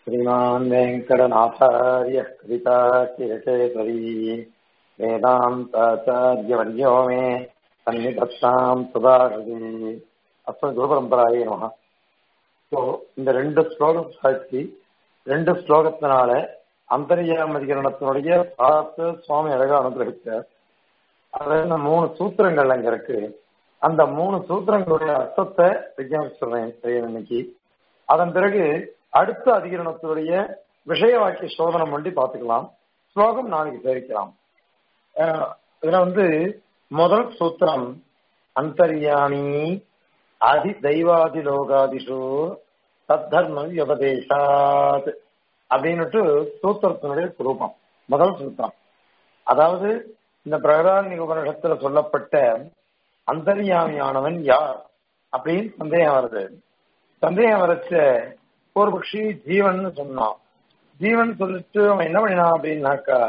श्रीमान् वेङ्कटनाथार्यः कविताकिरकेसरी वेदान्ताचार्यवर्यो मे सन्निधत्ताम् सुधाहृதி அஸ்மத் குருபரம்பராயே நமக ஸோ இந்த ரெண்டு ஸ்லோகம் சாட்சி ரெண்டு ஸ்லோகத்தினால அந்தரியாமதிகரணத்தினுடைய பார்த்து சுவாமி அழகா அனுகிரகித்தார் அதுல இந்த மூணு சூத்திரங்கள் அங்க இருக்கு அந்த மூணு சூத்திரங்களுடைய அர்த்தத்தை விஜயம் செய்யணும் இன்னைக்கு அதன் பிறகு அடுத்த அதிகரணத்துடைய விஷய வாக்கிய சோதனம் பண்ணி பார்த்துக்கலாம் ஸ்லோகம் நாளைக்கு சேவிக்கலாம் இதுல வந்து முதல் சூத்திரம் அந்தர்யாமி அதி தெய்வாதி லோகாதிஷு தத்தர்ம வியபதேசாத் அப்படின்னுட்டு சூத்திரத்தினுடைய சுரூபம் முதல் சூத்திரம் அதாவது இந்த பிரகதாரணிக உபநிஷத்துல சொல்லப்பட்ட அந்தர்யாமியானவன் யார் அப்படின்னு சந்தேகம் வருது சந்தேகம் வரச்ச ஒரு பட்சி ஜீவன் சொன்னான் ஜீவன் சொல்லிட்டு அவன் என்ன பண்ணினான் அப்படின்னாக்கா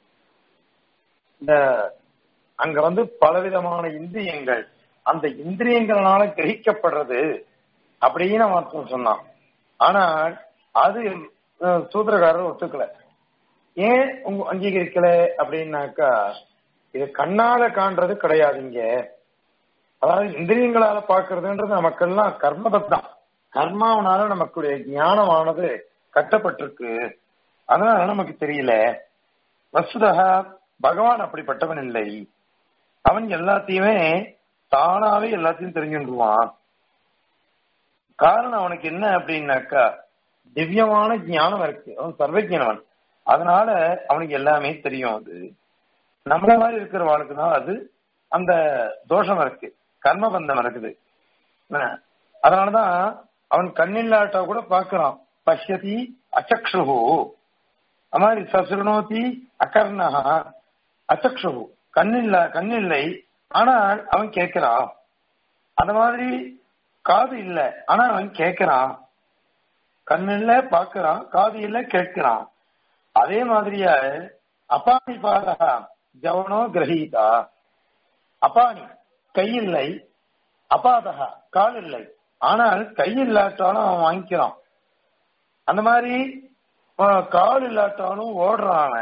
இந்த அங்க வந்து பலவிதமான இந்திரியங்கள் அந்த இந்திரியங்களால கிரகிக்கப்படுறது அப்படின்னு அவன் சொன்னான் ஆனால் அது சூத்திரக்காரர் ஒத்துக்கல ஏன் உங்க அங்கீகரிக்கல அப்படின்னாக்கா இது கண்ணால காண்றது கிடையாது இங்க அதாவது இந்திரியங்களால பாக்குறதுன்றது நமக்கெல்லாம் கர்மபத்தான் கர்மாவனால நமக்குடைய ஞானமானது கட்டப்பட்டிருக்கு அதனால நமக்கு தெரியல வசுதக பகவான் அப்படிப்பட்டவன் இல்லை அவன் எல்லாத்தையுமே தானாவே எல்லாத்தையும் தெரிஞ்சுடுவான் காரணம் அவனுக்கு என்ன அப்படின்னாக்கா திவ்யமான ஞானம் இருக்கு அவன் சர்வஜனவன் அதனால அவனுக்கு எல்லாமே தெரியும் அது நம்மள மாதிரி இருக்கிறவாளுக்கு தான் அது அந்த தோஷம் இருக்கு கர்மபந்தம் இருக்குது அதனாலதான் அவன் கண்ணில்லாட்டா கூட பாக்குறான் பஷ்யதி அச்சக்ஷு அது மாதிரி சசுனோதி அகர்ணகா அச்சக்ஷு கண்ணில்ல கண்ணில்லை ஆனால் அவன் கேட்கிறான் அந்த மாதிரி காது இல்ல ஆனா அவன் கேட்கிறான் கண்ணில்ல பாக்குறான் காது இல்ல கேட்கிறான் அதே மாதிரியா அபானி பாதகா ஜவனோ கிரகீதா அபானி கையில்லை அபாதகா கால் இல்லை ஆனால் கை இல்லாட்டாலும் அவன் வாங்கிக்கிறான் அந்த மாதிரி கால் இல்லாட்டாலும் ஓடுறான்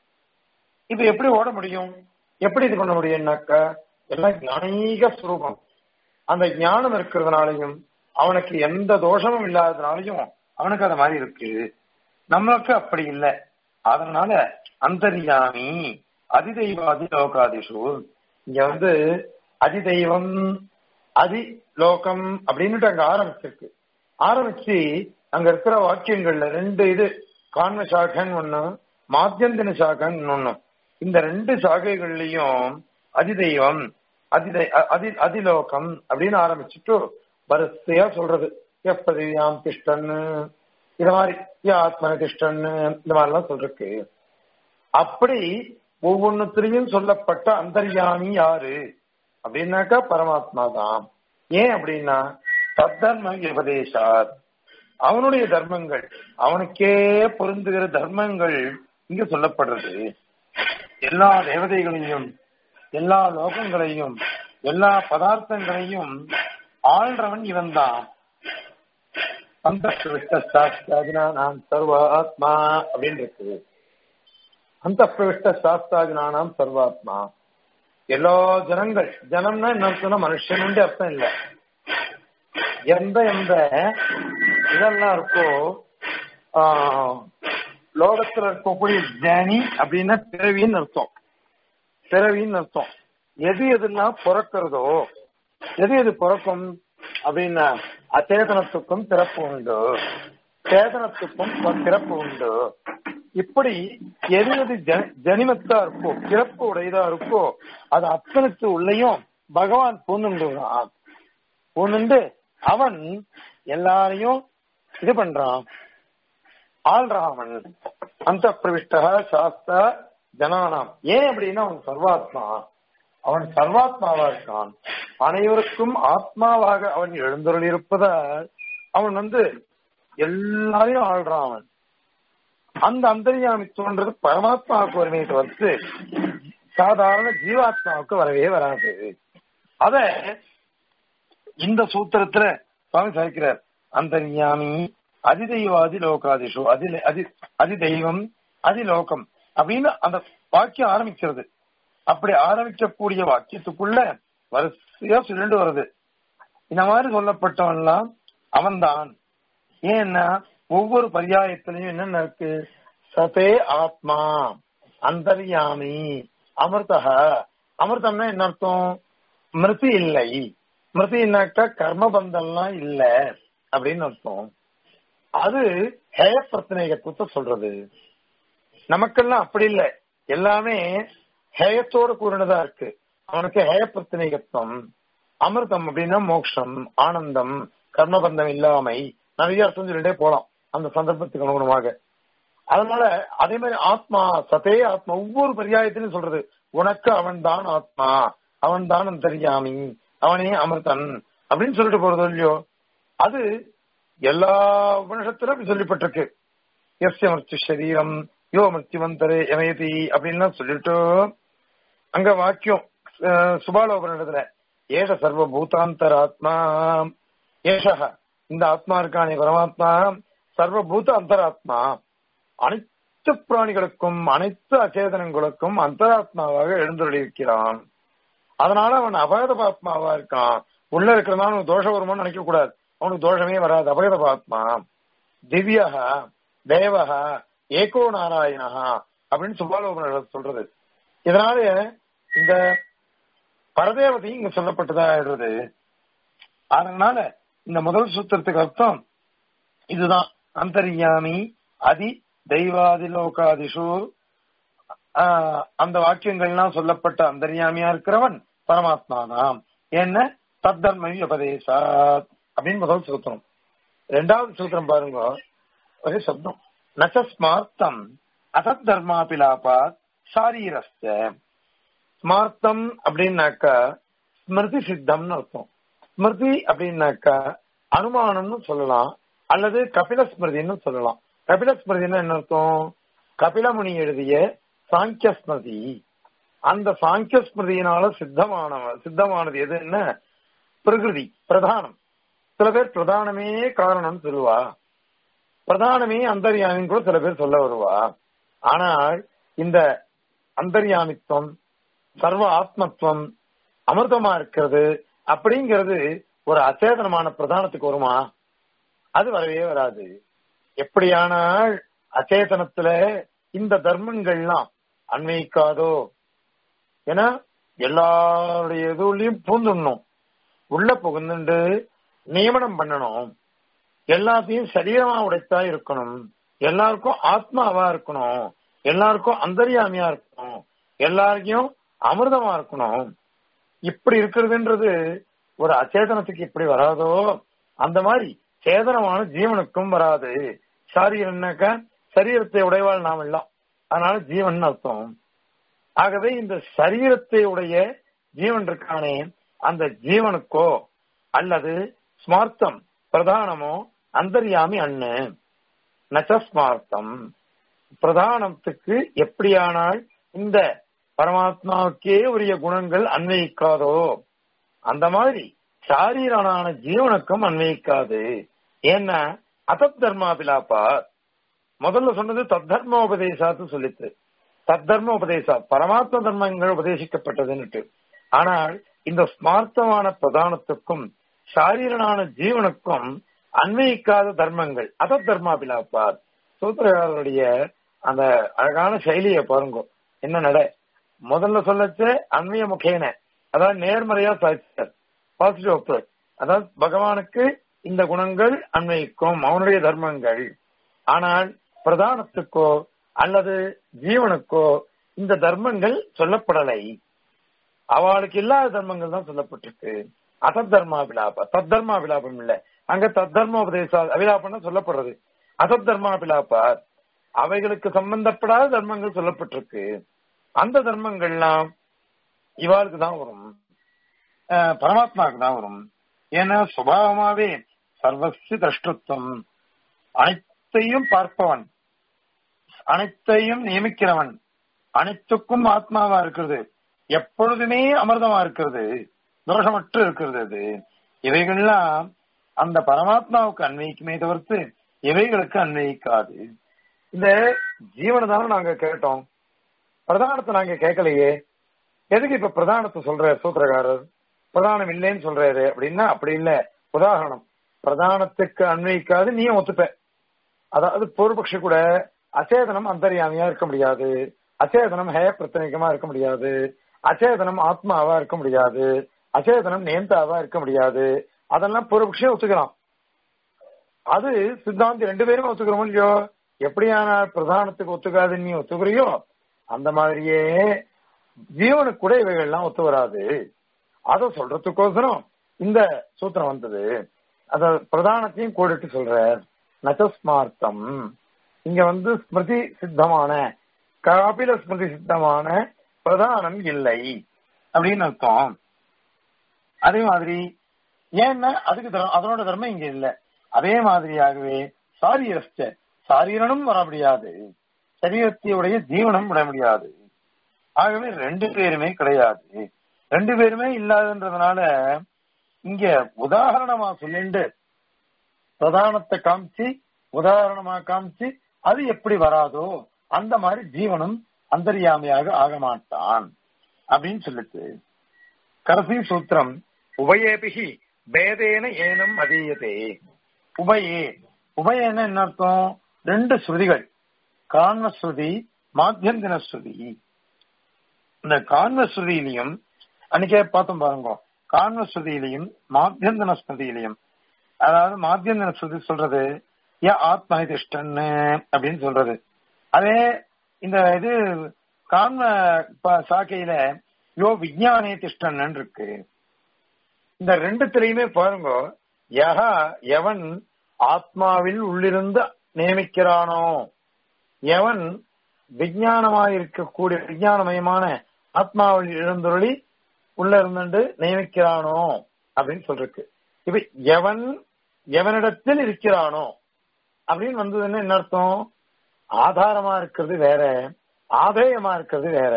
இப்ப எப்படி ஓட முடியும் எப்படி இது பண்ண முடியும்னாக்கா எல்லாம் ஞானீக ஸ்வரூபம் அந்த ஞானம் இருக்கிறதுனாலையும் அவனுக்கு எந்த தோஷமும் இல்லாததுனாலையும் அவனுக்கு அது மாதிரி இருக்கு நம்மளுக்கு அப்படி இல்லை அதனால அந்தரியாமி அதிதெய்வாதி லோகாதிஷு இங்க வந்து அதிதெய்வம் அதி லோகம் அப்படின்னுட்டு அங்க ஆரம்பிச்சிருக்கு ஆரம்பிச்சு அங்க இருக்கிற வாக்கியங்கள்ல ரெண்டு இது கான்ம சாகன் ஒண்ணு மாத்தியந்தின சாகன் ஒண்ணு இந்த ரெண்டு சாகைகள்லயும் அதிதெய்வம் அதிதை அதி அதிலோகம் அப்படின்னு ஆரம்பிச்சுட்டு வரிசையா சொல்றது எப்பதியாம் திஷ்டன்னு இது மாதிரி ஆத்மன திஷ்டன்னு இந்த மாதிரிலாம் சொல்றக்கு அப்படி ஒவ்வொன்னுத்திலையும் சொல்லப்பட்ட அந்தர்யாமி யாரு அப்படின்னாக்கா பரமாத்மா தான் ஏன் அப்படின்னா தத்தர்ம உபதேசாத் அவனுடைய தர்மங்கள் அவனுக்கே பொருந்துகிற தர்மங்கள் இங்க சொல்லப்படுறது எல்லா தேவதைகளையும் எல்லா லோகங்களையும் எல்லா பதார்த்தங்களையும் ஆள்றவன் இவன் தான் அந்த நான் சர்வாத்மா அப்படின்னு இருக்குது அந்த பிரவிஷ்ட சாஸ்திராஜனானாம் சர்வாத்மா எல்லா ஜனங்கள் ஜனம்னா என்ன அர்த்தம்னா மனுஷன் அர்த்தம் இல்ல எந்த எந்த இதெல்லாம் இருக்கோ லோகத்துல இருக்கக்கூடிய ஜனி அப்படின்னா பிறவின்னு அர்த்தம் பிறவின்னு அர்த்தம் எது எதுலாம் பிறக்கிறதோ எது எது பிறக்கும் அப்படின்னா அச்சேதனத்துக்கும் பிறப்பு உண்டு சேதனத்துக்கும் பிறப்பு உண்டு இப்படி எது எது ஜனிமத்தா இருக்கோ பிறப்பு உடையதா இருக்கோ அது அத்தனுக்கு உள்ளயும் பகவான் பூந்துண்டுறான் பூந்துண்டு அவன் எல்லாரையும் இது பண்றான் ஆள்றாமன் அந்த பிரவிஷ்ட சாஸ்திர ஜனானாம் ஏன் அப்படின்னா அவன் சர்வாத்மா அவன் சர்வாத்மாவா இருக்கான் அனைவருக்கும் ஆத்மாவாக அவன் எழுந்தருள் இருப்பதால் அவன் வந்து எல்லாரையும் ஆள்றான் அவன் அந்த அந்தரியாமித்துவன்றது பரமாத்மாவுக்கு வருமே தவிர்த்து சாதாரண ஜீவாத்மாவுக்கு வரவே வராது அத இந்த சூத்திரத்துல சுவாமி சாய்க்கிறார் அந்தர்யாமி அதிதெய்வாதி லோகாதிஷு அதி அதி அதிதெய்வம் அதிலோகம் அப்படின்னு அந்த வாக்கியம் ஆரம்பிக்கிறது அப்படி ஆரம்பிக்கக்கூடிய வாக்கியத்துக்குள்ள வரிசையா சொல்லிட்டு வருது இந்த மாதிரி சொல்லப்பட்டவன்லாம் அவன்தான் ஏன்னா ஒவ்வொரு பரியாயத்திலையும் என்னென்ன இருக்கு சதே ஆத்மா அந்தர்யாமி அமிர்தக அமிர்தம்னா என்ன அர்த்தம் மிருதி இல்லை மிருதினாக்கா கர்மபந்தம்லாம் இல்ல அப்படின்னு அர்த்தம் அது ஹேய பிரச்சனைகத்துவத்தை சொல்றது நமக்கெல்லாம் அப்படி இல்ல எல்லாமே ஹேயத்தோட கூறினதா இருக்கு அவனுக்கு ஹேய பிரச்சனைகத்துவம் அமிர்தம் அப்படின்னா மோட்சம் ஆனந்தம் கர்மபந்தம் இல்லாமை நிறைய அர்த்தம் சொல்லிட்டே போலாம் அந்த சந்தர்ப்பத்துக்கு அனுகுணமாக அதனால அதே மாதிரி ஆத்மா சதே ஆத்மா ஒவ்வொரு பரியாயத்திலும் சொல்றது உனக்கு அவன் தான் ஆத்மா அவன் தான் அந்தரியாமி அவனே அமிர்தன் அப்படின்னு சொல்லிட்டு போறது இல்லையோ அது எல்லா உபனிஷத்திலும் அப்படி சொல்லப்பட்டிருக்கு எஸ் அமர்த்தி சரீரம் யோ மிருத்யுவந்தரே எமயதி அப்படின்லாம் சொல்லிட்டு அங்க வாக்கியம் சுபாலோபனிடத்துல ஏஷ சர்வ பூதாந்தர ஆத்மா ஏஷக இந்த ஆத்மா இருக்கானே பரமாத்மா சர்வபூத அந்தராத்மா அனைத்து பிராணிகளுக்கும் அனைத்து அச்சேதனங்களுக்கும் அந்தராத்மாவாக எழுந்துள்ளிருக்கிறான் அதனால அவன் அபகதபாத்மாவா இருக்கான் உள்ள இருக்கிறதுனால அவனுக்கு தோஷம் வருமானு நினைக்க கூடாது அவனுக்கு தோஷமே வராது அபகதபாத்மா திவ்யக தேவக ஏகோ நாராயணஹா அப்படின்னு சுபாலோபனர் சொல்றது இதனால இந்த பரதேவதை இங்க சொல்லப்பட்டதா ஆயிடுறது அதனால இந்த முதல் சூத்திரத்துக்கு அர்த்தம் இதுதான் அந்தரியாமி அதி தெய்வாதிலோகாதிஷு அந்த வாக்கியங்கள்லாம் சொல்லப்பட்ட அந்தரியாமியா இருக்கிறவன் பரமாத்மா தான் என்ன தத்தன்மை உபதேசாத் அப்படின்னு முதல் சூத்திரம் ரெண்டாவது சூத்திரம் பாருங்க ஒரே சப்தம் நச்சஸ்மார்த்தம் அசத் தர்மாபிலாபாத் சாரீரஸ்த ஸ்மார்த்தம் அப்படின்னாக்கா ஸ்மிருதி சித்தம்னு அர்த்தம் ஸ்மிருதி அப்படின்னாக்கா அனுமானம்னு சொல்லலாம் அல்லது கபில ஸ்மிருதின்னு சொல்லலாம் கபில ஸ்மிருதினா என்ன அர்த்தம் கபிலமுனி எழுதிய சாங்கிய ஸ்மிருதி அந்த சாங்கிய ஸ்மிருதியினால சித்தமான சித்தமானது எதுன்னா பிரகிருதி பிரதானம் சில பேர் பிரதானமே காரணம்னு சொல்லுவா பிரதானமே அந்தர்யாமின்னு கூட சில பேர் சொல்ல வருவா ஆனால் இந்த அந்தர்யாமித்துவம் சர்வ ஆத்மத்துவம் அமிர்தமா இருக்கிறது அப்படிங்கிறது ஒரு அச்சேதனமான பிரதானத்துக்கு வருமா அது வரவே வராது எப்படியானால் அச்சேதனத்துல இந்த தர்மங்கள்லாம் அன்வைக்காதோ ஏன்னா எல்லாருடைய இதுலயும் பூந்துடணும் உள்ள புகுந்துண்டு நியமனம் பண்ணணும் எல்லாத்தையும் சரீரமா உடைத்தா இருக்கணும் எல்லாருக்கும் ஆத்மாவா இருக்கணும் எல்லாருக்கும் அந்தரியாமியா இருக்கணும் எல்லாருக்கும் அமிர்தமா இருக்கணும் இப்படி இருக்கிறதுன்றது ஒரு அச்சேதனத்துக்கு இப்படி வராதோ அந்த மாதிரி சேதனமான ஜீவனுக்கும் வராது சாரீரம்னாக்கா சரீரத்தை உடையவாள் நாம் எல்லாம் அதனால ஜீவன் அர்த்தம் ஆகவே இந்த சரீரத்தை உடைய ஜீவன் இருக்கானே அந்த ஜீவனுக்கோ அல்லது ஸ்மார்த்தம் பிரதானமோ அந்தர்யாமி அண்ணு நச்சஸ்மார்த்தம் பிரதானத்துக்கு எப்படியானால் இந்த பரமாத்மாவுக்கே உரிய குணங்கள் அன்வயிக்காதோ அந்த மாதிரி சாரீரனான ஜீவனுக்கும் அன்வயிக்காது ஏன்னா அசத் தர்மாபிலாப்பா முதல்ல சொன்னது தத்தர்மோபதேசாத்து சொல்லித்து தத்தர்ம உபதேசா பரமாத்ம தர்மங்கள் உபதேசிக்கப்பட்டதுன்னுட்டு ஆனால் இந்த ஸ்மார்த்தமான பிரதானத்துக்கும் சாரீரனான ஜீவனுக்கும் அன்வயிக்காத தர்மங்கள் அத தர்மாபிலாப்பார் சூத்திரகாரருடைய அந்த அழகான செயலியை பாருங்க என்ன நட முதல்ல சொல்லச்சு அன்வய முகேன அதாவது நேர்மறையா சாதிச்சார் பாசிட்டிவ் அப்ரோச் அதாவது பகவானுக்கு இந்த குணங்கள் அன்வயிக்கும் அவனுடைய தர்மங்கள் ஆனால் பிரதானத்துக்கோ அல்லது ஜீவனுக்கோ இந்த தர்மங்கள் சொல்லப்படலை அவளுக்கு இல்லாத தர்மங்கள் தான் சொல்லப்பட்டிருக்கு அசத் தர்மாபிலாப தத் தர்மாபிலாபம் இல்ல அங்க தத் தர்ம உபதேச அபிலாபம் சொல்லப்படுறது அசத் தர்மாபிலாபா அவைகளுக்கு சம்பந்தப்படாத தர்மங்கள் சொல்லப்பட்டிருக்கு அந்த தர்மங்கள்லாம் இவாளுக்கு தான் வரும் பரமாத்மாவுக்கு தான் வரும் ஏன்னா சுபாவமாவே சர்வசி திரஷ்டத்துவம் அனைத்தையும் பார்ப்பவன் அனைத்தையும் நியமிக்கிறவன் அனைத்துக்கும் ஆத்மாவா இருக்கிறது எப்பொழுதுமே அமிர்தமா இருக்கிறது தோஷமற்று இருக்கிறது அது இவைகள்லாம் அந்த பரமாத்மாவுக்கு அன்வைக்குமே தவிர்த்து இவைகளுக்கு அன்வயிக்காது இந்த ஜீவனை தானே நாங்க கேட்டோம் பிரதானத்தை நாங்க கேட்கலையே எதுக்கு இப்ப பிரதானத்தை சொல்ற சூத்திரக்காரர் பிரதானம் இல்லைன்னு சொல்றாரு அப்படின்னா அப்படி இல்ல உதாரணம் பிரதானத்துக்கு அன்வயிக்காது நீ ஒத்துப்ப அதாவது பூர்வபக்ஷி கூட அச்சேதனம் அந்தரியாமியா இருக்க முடியாது அச்சேதனம் ஹே பிரத்தனிகமா இருக்க முடியாது அச்சேதனம் ஆத்மாவா இருக்க முடியாது அச்சேதனம் நேந்தாவா இருக்க முடியாது அதெல்லாம் பூர்வபக்ஷியே ஒத்துக்கலாம் அது சித்தாந்தி ரெண்டு பேரும் ஒத்துக்கிறோம் இல்லையோ எப்படியான பிரதானத்துக்கு ஒத்துக்காது நீ ஒத்துக்கிறியோ அந்த மாதிரியே ஜீவனுக்கு கூட இவைகள்லாம் ஒத்து வராது அத சொல்றதுக்கோசரம் இந்த சூத்திரம் வந்தது அத பிரதானத்தையும் கூடிட்டு சொல்ற நச்சஸ்மார்த்தம் இங்க வந்து ஸ்மிருதி சித்தமான காபில ஸ்மிருதி சித்தமான பிரதானம் இல்லை அப்படின்னு அர்த்தம் அதே மாதிரி ஏன்னா அதுக்கு தர்மம் அதனோட தர்மம் இங்க இல்ல அதே மாதிரியாகவே சாரீரஸ்ட சாரீரனும் வர முடியாது சரீரத்தையுடைய ஜீவனம் விட முடியாது ஆகவே ரெண்டு பேருமே கிடையாது ரெண்டு பேருமே இல்லாதன்றதுனால இங்க உதாரணமா சொல்லிண்டு பிரதானத்தை காமிச்சு உதாரணமா காமிச்சு அது எப்படி வராதோ அந்த மாதிரி ஜீவனும் அந்தரியாமையாக ஆக மாட்டான் அப்படின்னு சொல்லுது கடைசி சூத்திரம் உபயேபிகி பேதேன ஏனம் அதீயதே உபயே உபயேன என்ன அர்த்தம் ரெண்டு ஸ்ருதிகள் கான்வ ஸ்ருதி மாத்தியந்தின ஸ்ருதி இந்த கான்வ ஸ்ருதியிலையும் அன்னைக்கே பார்த்தோம் பாருங்க கான்வ ஸ்ருதியிலையும் மாத்தியந்தன ஸ்ருதியிலையும் அதாவது மாத்தியந்தன ஸ்ருதி சொல்றது ஏ ஆத்ம திஷ்டன்னு அப்படின்னு சொல்றது அதே இந்த இது கான்வ ப- சாக்கையில யோ விஜயானே திஷ்டன் இருக்கு இந்த ரெண்டுத்திலையுமே பாருங்க யஹா எவன் ஆத்மாவில் உள்ளிருந்து நியமிக்கிறானோ எவன் விஞ்ஞானமாயிருக்கக்கூடிய விஞ்ஞானமயமான ஆத்மாவில் எழுந்தொழி உள்ள இருந்துட்டு நியமிக்கிறானோ அப்படின்னு சொல்றக்கு இப்ப எவன் எவனிடத்தில் இருக்கிறானோ அப்படின்னு வந்ததுன்னு என்ன அர்த்தம் ஆதாரமா இருக்கிறது வேற ஆதேயமா இருக்கிறது வேற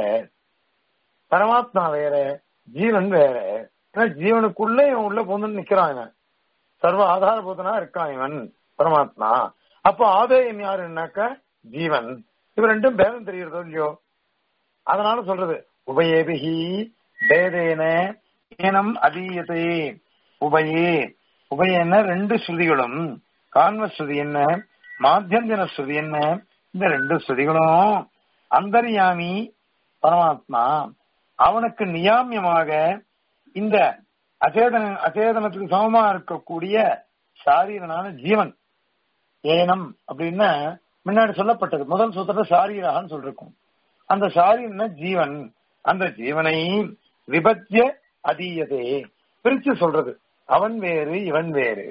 பரமாத்மா வேற ஜீவன் வேற ஏன்னா ஜீவனுக்குள்ள இவன் உள்ள போந்து நிக்கிறான் இவன் சர்வ ஆதாரபூதனா இருக்கான் இவன் பரமாத்மா அப்போ ஆதேயம் யாருன்னாக்க ஜீவன் இவ ரெண்டும் பேதம் தெரிகிறதோ இல்லையோ அதனால சொல்றது உபயேபிகி பேதேன ஏனம் அதீயதே உபயே உபயன ரெண்டு ஸ்ருதிகளும் கான்வ ஸ்ருதி என்ன மாத்தியந்தின ஸ்ருதி என்ன இந்த ரெண்டு ஸ்ருதிகளும் அந்தர்யாமி பரமாத்மா அவனுக்கு நியாமியமாக இந்த அச்சேதன அச்சேதனத்துக்கு சமமா இருக்கக்கூடிய சாரீரனான ஜீவன் ஏனம் அப்படின்னா முன்னாடி சொல்லப்பட்டது முதல் சூத்திரத்தை சாரீரகான்னு சொல்லிருக்கும் அந்த சாரீரன ஜீவன் அந்த ஜீவனை விபத்திய அதீயதே பிரிச்சு சொல்றது அவன் வேறு இவன் வேறு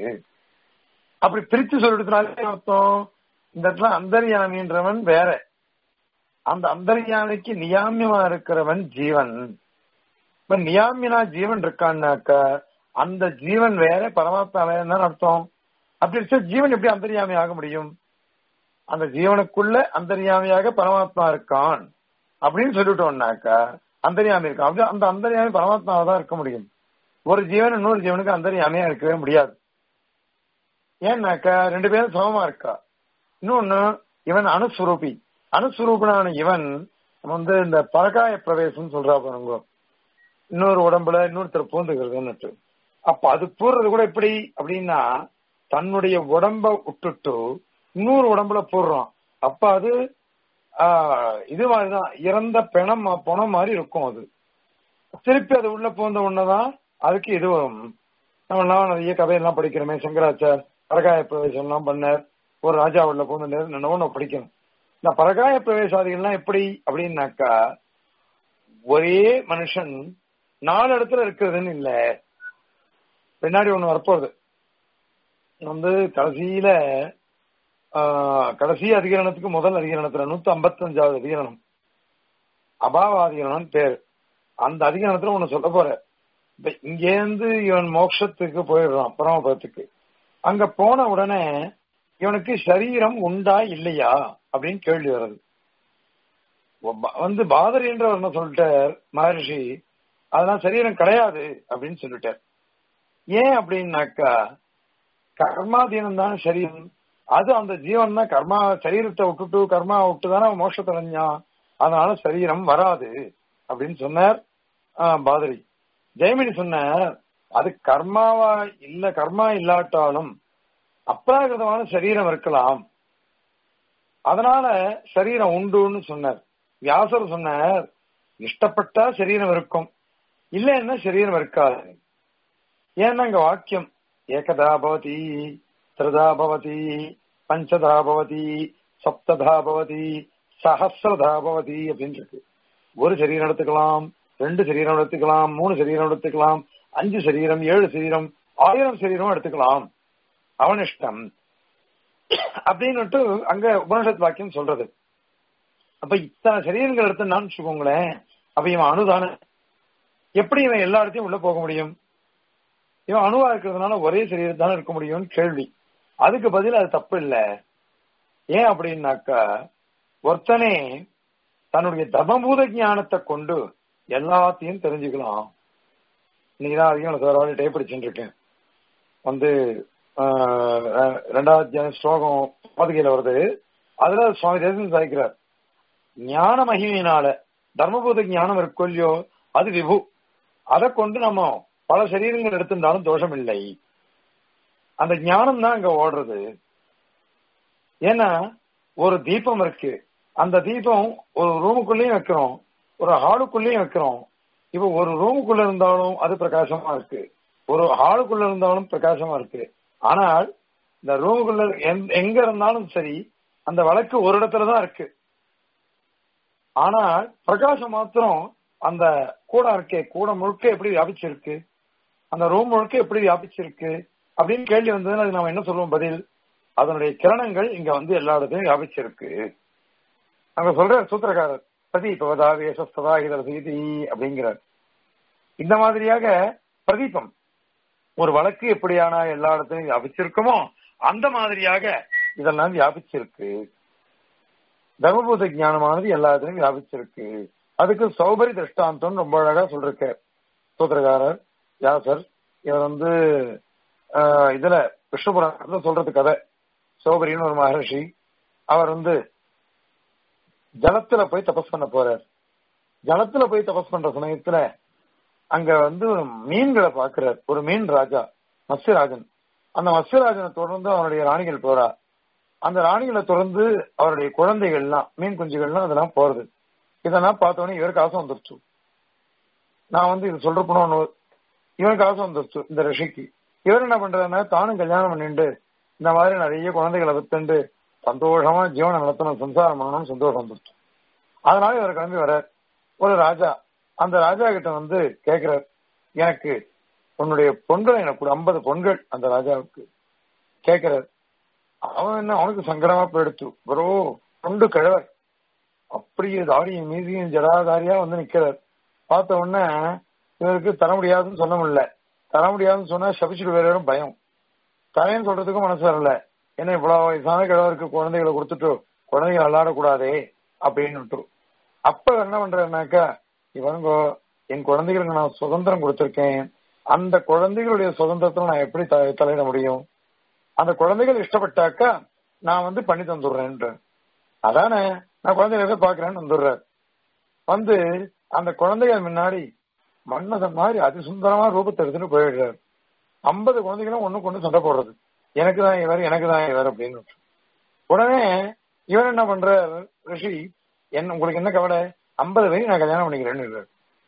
அப்படி பிரிச்சு சொல்றதுனால என்ன அர்த்தம் இந்த இடத்துல அந்தர்யாமின்றவன் வேற அந்த அந்தர்யாமிக்கு நியாமியமா இருக்கிறவன் ஜீவன் இப்ப நியாமியனா ஜீவன் இருக்கான்னாக்க அந்த ஜீவன் வேற பரமாத்மா வேற என்ன அர்த்தம் அப்படி இருந்துச்சா ஜீவன் எப்படி அந்தர்யாமி ஆக முடியும் அந்த ஜீவனுக்குள்ள அந்தர்யாமியாக பரமாத்மா இருக்கான் அப்படின்னு சொல்லிட்டோம்னாக்கா அந்தர்யாமி இருக்கான் அப்படி அந்த அந்தர்யாமி பரமாத்மாவை தான் இருக்க முடியும் ஒரு ஜீவன் இன்னொரு ஜீவனுக்கு அந்தர்யாமியா இருக்கவே முடியாது ஏன்னாக்கா ரெண்டு பேரும் சமமா இருக்கா இன்னொன்னு இவன் அணுஸ்வரூபி அணுஸ்வரூபனான இவன் வந்து இந்த பரகாய பிரவேசம் சொல்றா பாருங்க இன்னொரு உடம்புல இன்னொருத்தர் பூந்துக்கிறதுன்னுட்டு அப்ப அது பூர்றது கூட எப்படி அப்படின்னா தன்னுடைய உடம்ப விட்டுட்டு இன்னொரு உடம்புல போடுறான் அப்ப அது ஆஹ், இது மாதிரிதான் இறந்த பிணம் பணம் மாதிரி இருக்கும் அது திருப்பி அது உள்ள போந்த உடனேதான் அதுக்கு இது வரும் நம்ம எல்லாம் நிறைய கதையெல்லாம் படிக்கிறோமே சங்கராச்சார் பரகாய பிரவேசம் எல்லாம் பண்ணார் ஒரு ராஜா உள்ள போந்து நினைவு படிக்கணும் இந்த பரகாய பிரவேசாதிகள்லாம் எப்படி அப்படின்னாக்கா ஒரே மனுஷன் நாலு இடத்துல இருக்கிறதுன்னு இல்ல பின்னாடி ஒண்ணு வரப்போகுது வந்து கடைசியில ஆஹ், கடைசி அதிகரணத்துக்கு முதல் அதிகரணத்துல நூத்தி ஐம்பத்தஞ்சாவது அதிகரணம் அபாவ அதிகரணம் பேர் அந்த அதிகரணத்துல ஒண்ணு சொல்ல போற இப்ப இங்கேருந்து இவன் மோட்சத்துக்கு போயிடுறான் பரமபதத்துக்கு அங்க போன உடனே இவனுக்கு சரீரம் உண்டா இல்லையா அப்படின்னு கேள்வி வருது ஒப்ப- வந்து பாதரின்றவர் என்ன சொல்லிட்டார் மகரிஷி அதெல்லாம் சரீரம் கிடையாது அப்படின்னு சொல்லிட்டார் ஏன் அப்படின்னாக்கா கர்மாதீனம் தான் சரீரம் அது அந்த ஜீவன் தான் கர்மா சரீரத்தை விட்டுட்டு கர்மா விட்டு தானே மோட்சத்தை அடைஞ்சான் அதனால சரீரம் வராது அப்படின்னு சொன்னார் ஆஹ், பாதரி ஜெயமணி சொன்னார் அது கர்மாவா இல்ல கர்மா இல்லாட்டாலும் அப்ராகிருதமான சரீரம் இருக்கலாம் அதனால சரீரம் உண்டுன்னு சொன்னார் வியாசர் சொன்னார் இஷ்டப்பட்டா சரீரம் இருக்கும் இல்லைன்னா சரீரம் இருக்காது ஏன்னா இங்க வாக்கியம் ஏகதா பவதி திரதா பவதி பஞ்சதா பவதி சப்ததா பவதி சஹசிரதா பவதி அப்படின்னு இருக்கு ஒரு சரீரம் எடுத்துக்கலாம் ரெண்டு சரீரம் எடுத்துக்கலாம் மூணு சரீரம் எடுத்துக்கலாம் அஞ்சு சரீரம் ஏழு சரீரம் ஆயிரம் சரீரம் எடுத்துக்கலாம் அவனிஷ்டம் அப்படின்னுட்டு அங்க உபனிஷத் வாக்கியம் சொல்றது அப்ப இத்தனை சரீரங்கள் எடுத்துனான்னு வச்சுக்கோங்களேன் அப்ப இவன் அணுதானே எப்படி இவன் எல்லா இடத்தையும் உள்ள போக முடியும் இவன் அணுவா இருக்கிறதுனால ஒரே சரீரம் தானே இருக்க முடியும்னு கேள்வி அதுக்கு பதில் அது தப்பு இல்ல ஏன் அப்படின்னாக்கா ஒருத்தனே தன்னுடைய தர்மபூத ஞானத்தை கொண்டு எல்லாத்தையும் தெரிஞ்சுக்கலாம் இன்னைக்கு தான் அதிகம் சார் டைப் படிச்சுட்டு இருக்கேன் வந்து ஆஹ், அஹ், ரெண்டாவது அத்தியாயம் ஸ்லோகம் பாதுகையில வருது அதுல சுவாமி தேசம் சாய்க்கிறார் ஞான மகிமையினால தர்மபூத ஞானம் இருக்கோ இல்லையோ அது விபு அதை கொண்டு நம்ம பல சரீரங்கள் எடுத்திருந்தாலும் தோஷம் இல்லை அந்த ஞானம் தான் அங்க ஓடுறது ஏன்னா ஒரு தீபம் இருக்கு அந்த தீபம் ஒரு ரூமுக்குள்ளேயும் வைக்கிறோம் ஒரு ஹாலுக்குள்ளேயும் வைக்கிறோம் இப்ப ஒரு ரூமுக்குள்ள இருந்தாலும் அது பிரகாசமா இருக்கு ஒரு ஹாலுக்குள்ள இருந்தாலும் பிரகாசமா இருக்கு ஆனால் இந்த ரூமுக்குள்ள எந்த- எங்க இருந்தாலும் சரி அந்த விளக்கு ஒரு இடத்துல தான் இருக்கு ஆனால் பிரகாசம் மாத்திரம் அந்த கூடம் இருக்கே கூடம் முழுக்க எப்படி வியாபிச்சிருக்கு அந்த ரூம் முழுக்க எப்படி வியாபிச்சிருக்கு அப்படின்னு கேள்வி வந்ததுன்னா அது நம்ம என்ன சொல்லுவோம் பதில் அதனுடைய கிரணங்கள் இங்க வந்து எல்லா இடத்துலயும் வியாபிச்சிருக்கு அங்க சொல்ற சூத்திரக்காரர் பிரதீபவதா வேசஸ்ததா இதர செய்தி அப்படிங்கிறார் இந்த மாதிரியாக பிரதீபம் ஒரு வழக்கு எப்படியான எல்லா இடத்துலயும் வியாபிச்சிருக்குமோ அந்த மாதிரியாக இதெல்லாம் வியாபிச்சிருக்கு தர்மபூத ஞானமானது எல்லா இடத்துலயும் வியாபிச்சிருக்கு அதுக்கு சௌபரி திருஷ்டாந்தம் ரொம்ப அழகா சொல்லிருக்க சூத்திரக்காரர் வியாசர் இவர் வந்து ஆஹ், இதுல விஷ்ணுபுராணத்துல சொல்றது கதை சௌபரின்னு ஒரு மகர்ஷி அவர் வந்து ஜலத்துல போய் தபஸ் பண்ண போறார் ஜலத்துல போய் தபஸ் பண்ற சமயத்துல அங்க வந்து ஒரு மீன்களை பாக்குறார் ஒரு மீன் ராஜா மத்ஸ்யராஜன் அந்த மத்ஸ்யராஜனை தொடர்ந்து அவனுடைய ராணிகள் போறா அந்த ராணிகளை தொடர்ந்து அவருடைய குழந்தைகள்லாம் மீன் குஞ்சுகள்லாம் அதெல்லாம் போறது இதெல்லாம் பார்த்தோன்னே இவருக்கு ஆசை வந்துருச்சு நான் வந்து இது சொல்றப்பணும் இவனுக்கு ஆசை வந்துருச்சு இந்த ரிஷிக்கு இவர் என்ன பண்றாருன்னா தானும் கல்யாணம் பண்ணிட்டு இந்த மாதிரி நிறைய குழந்தைகளை வித்துண்டு சந்தோஷமா ஜீவனம் நடத்தணும் சம்சாரம் பண்ணணும்னு சந்தோஷம் வந்துருச்சு அதனால இவர் கிளம்பி வர ஒரு ராஜா அந்த ராஜா கிட்ட வந்து கேக்குறார் எனக்கு உன்னுடைய பொண்கள் எனக்கு ஒரு ஐம்பது பொண்கள் அந்த ராஜாவுக்கு கேக்குறார் அவன் என்ன அவனுக்கு சங்கடமா போயிடுச்சு ப்ரோ தொண்டு கிழவர் அப்படியே தாடியும் மீதியும் ஜடாதாரியா வந்து நிக்கிறார் பார்த்த உடனே இவருக்கு தர முடியாதுன்னு சொல்ல முடியல தர முடியாதுன்னு சொன்னா சபிச்சுட்டு வேற பயம் தரேன்னு சொல்றதுக்கும் மனசு வரல ஏன்னா இவ்வளவு வயசான கிழவருக்கு குழந்தைகளை கொடுத்துட்டு குழந்தைகள் விளையாடக்கூடாதே அப்படின்னு அப்ப இவர் என்ன பண்றாருனாக்கா இவனுங்க என் குழந்தைகளுக்கு நான் சுதந்திரம் கொடுத்திருக்கேன் அந்த குழந்தைகளுடைய சுதந்திரத்துல நான் எப்படி த- தலையிட முடியும் அந்த குழந்தைகள் இஷ்டப்பட்டாக்கா நான் வந்து பண்ணி தந்துடுறேன்ற அதானே நான் குழந்தைகளை பாக்குறேன்னு வந்துடுறாரு வந்து அந்த குழந்தைகள் முன்னாடி மன்னதன் மாதிரி அதிசுந்தரமா ரூபத்தை எடுத்துட்டு போயிடுறாரு ஐம்பது குழந்தைகளும் ஒண்ணுக்கு ஒண்ணு சண்டை போடுறது எனக்கு தான் இவர் எனக்கு தான் இவர் அப்படின்னு உடனே இவர் என்ன பண்றார் ரிஷி என்ன உங்களுக்கு என்ன கவலை ஐம்பது பேர் நான் கல்யாணம் பண்ணிக்கிறேன்னு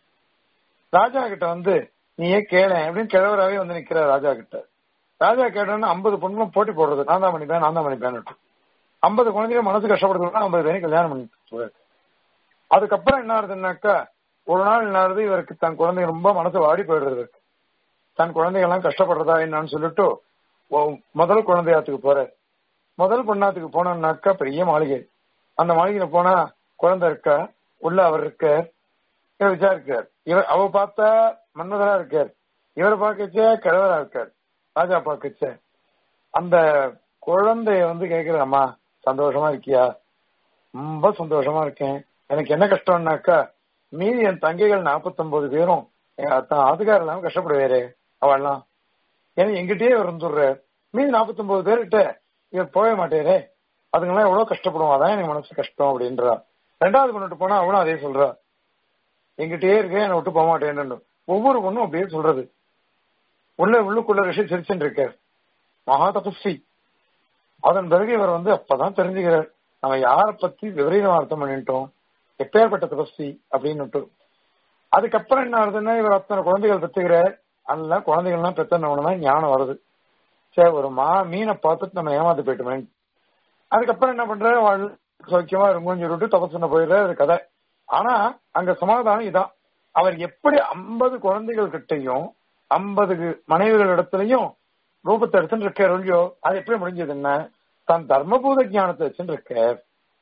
ராஜா கிட்ட வந்து நீயே கேள அப்படின்னு கிழவராவே வந்து நிக்கிற ராஜா கிட்ட ராஜா கேட்டோன்னா ஐம்பது பொண்ணுங்களும் போட்டி போடுறது நான் தான் பண்ணிப்பேன் நான் தான் பண்ணிப்பேன் ஐம்பது குழந்தைங்க மனசு கஷ்டப்படுறதுனா ஐம்பது பேரையும் கல்யாணம் பண்ணி அதுக்கப்புறம் என்ன ஆகுதுன்னாக்கா ஒரு நாள் என்ன ஆகுது இவருக்கு தன் குழந்தைங்க ரொம்ப மனசு வாடி போயிடுறது இவருக்கு. தன் குழந்தைங்க எல்லாம் கஷ்டப்படுறதா என்னன்னு சொல்லிட்டு ஒ- முதல் குழந்தையாத்துக்கு போறாரு முதல் பொண்ணாத்துக்கு போனோம்னாக்கா பெரிய மாளிகை அந்த மாளிகையில போனா குழந்தை இருக்கா உள்ள அவர் இருக்கார் இவர் விசாரிக்கார் இவர் அவ பார்த்தா மன்னதரா இருக்கார் இவர் பார்க்கச்சே கிழவரா இருக்கார் ராஜா பார்க்கச்சே அந்த குழந்தைய வந்து கேக்குற அம்மா சந்தோஷமா இருக்கியா ரொம்ப சந்தோஷமா இருக்கேன் எனக்கு என்ன கஷ்டம்னாக்கா மீதி என் தங்கைகள் 49 பேரும் என் அத்தன் ஆதுகாரம் இல்லாம கஷ்டப்படுவாரு அவள்லாம் ஏன்னா எங்கிட்டயே இவர் வந்துடுற மீதி 49 பேர்கிட்ட இவர் போக மாட்டேரே அதுங்கெல்லாம் எவ்வளவு கஷ்டப்படுவோம் அதான் எனக்கு மனசு கஷ்டம் அப்படின்றா ரெண்டாவது பொண்ணுட்டு போனா அவனும் அதே சொல்றா எங்கிட்டயே இருக்கேன் என்னை விட்டு போக மாட்டேன்னு ஒவ்வொரு பொண்ணும் அப்படியே சொல்றது உள்ள உள்ளுக்குள்ள ரிஷி சிரிச்சுட்டு இருக்கார் மகா தபஸ்வி அதன் பிறகு இவர் வந்து அப்பதான் தெரிஞ்சுக்கிறார் நம்ம யார பத்தி விபரீதம் அர்த்தம் பண்ணிட்டோம் எப்பேற்பட்ட தபஸ்வி அப்படின்னு அதுக்கப்புறம் என்ன ஆகுதுன்னா இவர் அத்தனை குழந்தைகள் பெற்றுகிறார் அல்ல குழந்தைகள்லாம் பெத்தனவன ஞானம் வருது சரி ஒரு மா மீனை பார்த்துட்டு நம்ம ஏமாந்து போயிட்டுமே அதுக்கப்புறம் என்ன பண்றாரு வாழ் சௌக்கியமா இருக்கும்னு சொல்லிட்டு தபசுன போயிடுறாரு அது கதை ஆனா அங்க சமாதானம் இதான் அவர் எப்படி ஐம்பது குழந்தைகள் கிட்டையும் ஐம்பது மனைவிகள் இடத்துலயும் ரூபத்தை எடுத்துட்டு இருக்கார் இல்லையோ அது எப்படி முடிஞ்சதுன்னா தன் தர்மபூத ஞானத்தை வச்சுட்டு இருக்கார்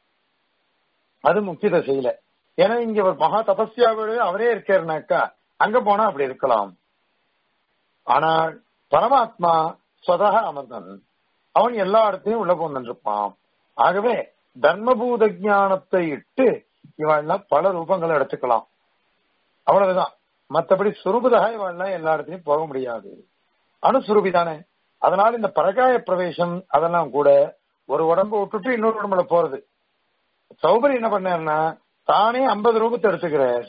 அது முக்கியத செய்யல ஏன்னா இங்க ஒரு மகா தபஸ்யாவோட அவரே இருக்காருனாக்கா அங்க போனா அப்படி இருக்கலாம் ஆனால் பரமாத்மா ஸ்வதக அமர்ந்தன் அவன் எல்லா இடத்தையும் உள்ள போந்துருப்பான் ஆகவே தர்மபூத ஞானத்தை இட்டு இவெல்லாம் பல ரூபங்களை எடுத்துக்கலாம் அவ்வளவுதான் மற்றபடி சுரூபதாக இவெல்லாம் எல்லா இடத்துலயும் போக முடியாது அணுசுரூபி தானே அதனால இந்த பரகாய பிரவேசம் அதெல்லாம் கூட ஒரு உடம்பு விட்டுட்டு இன்னொரு உடம்புல போறது சௌபரி என்ன பண்ணாருன்னா தானே ஐம்பது ரூபத்தை எடுத்துக்கிறார்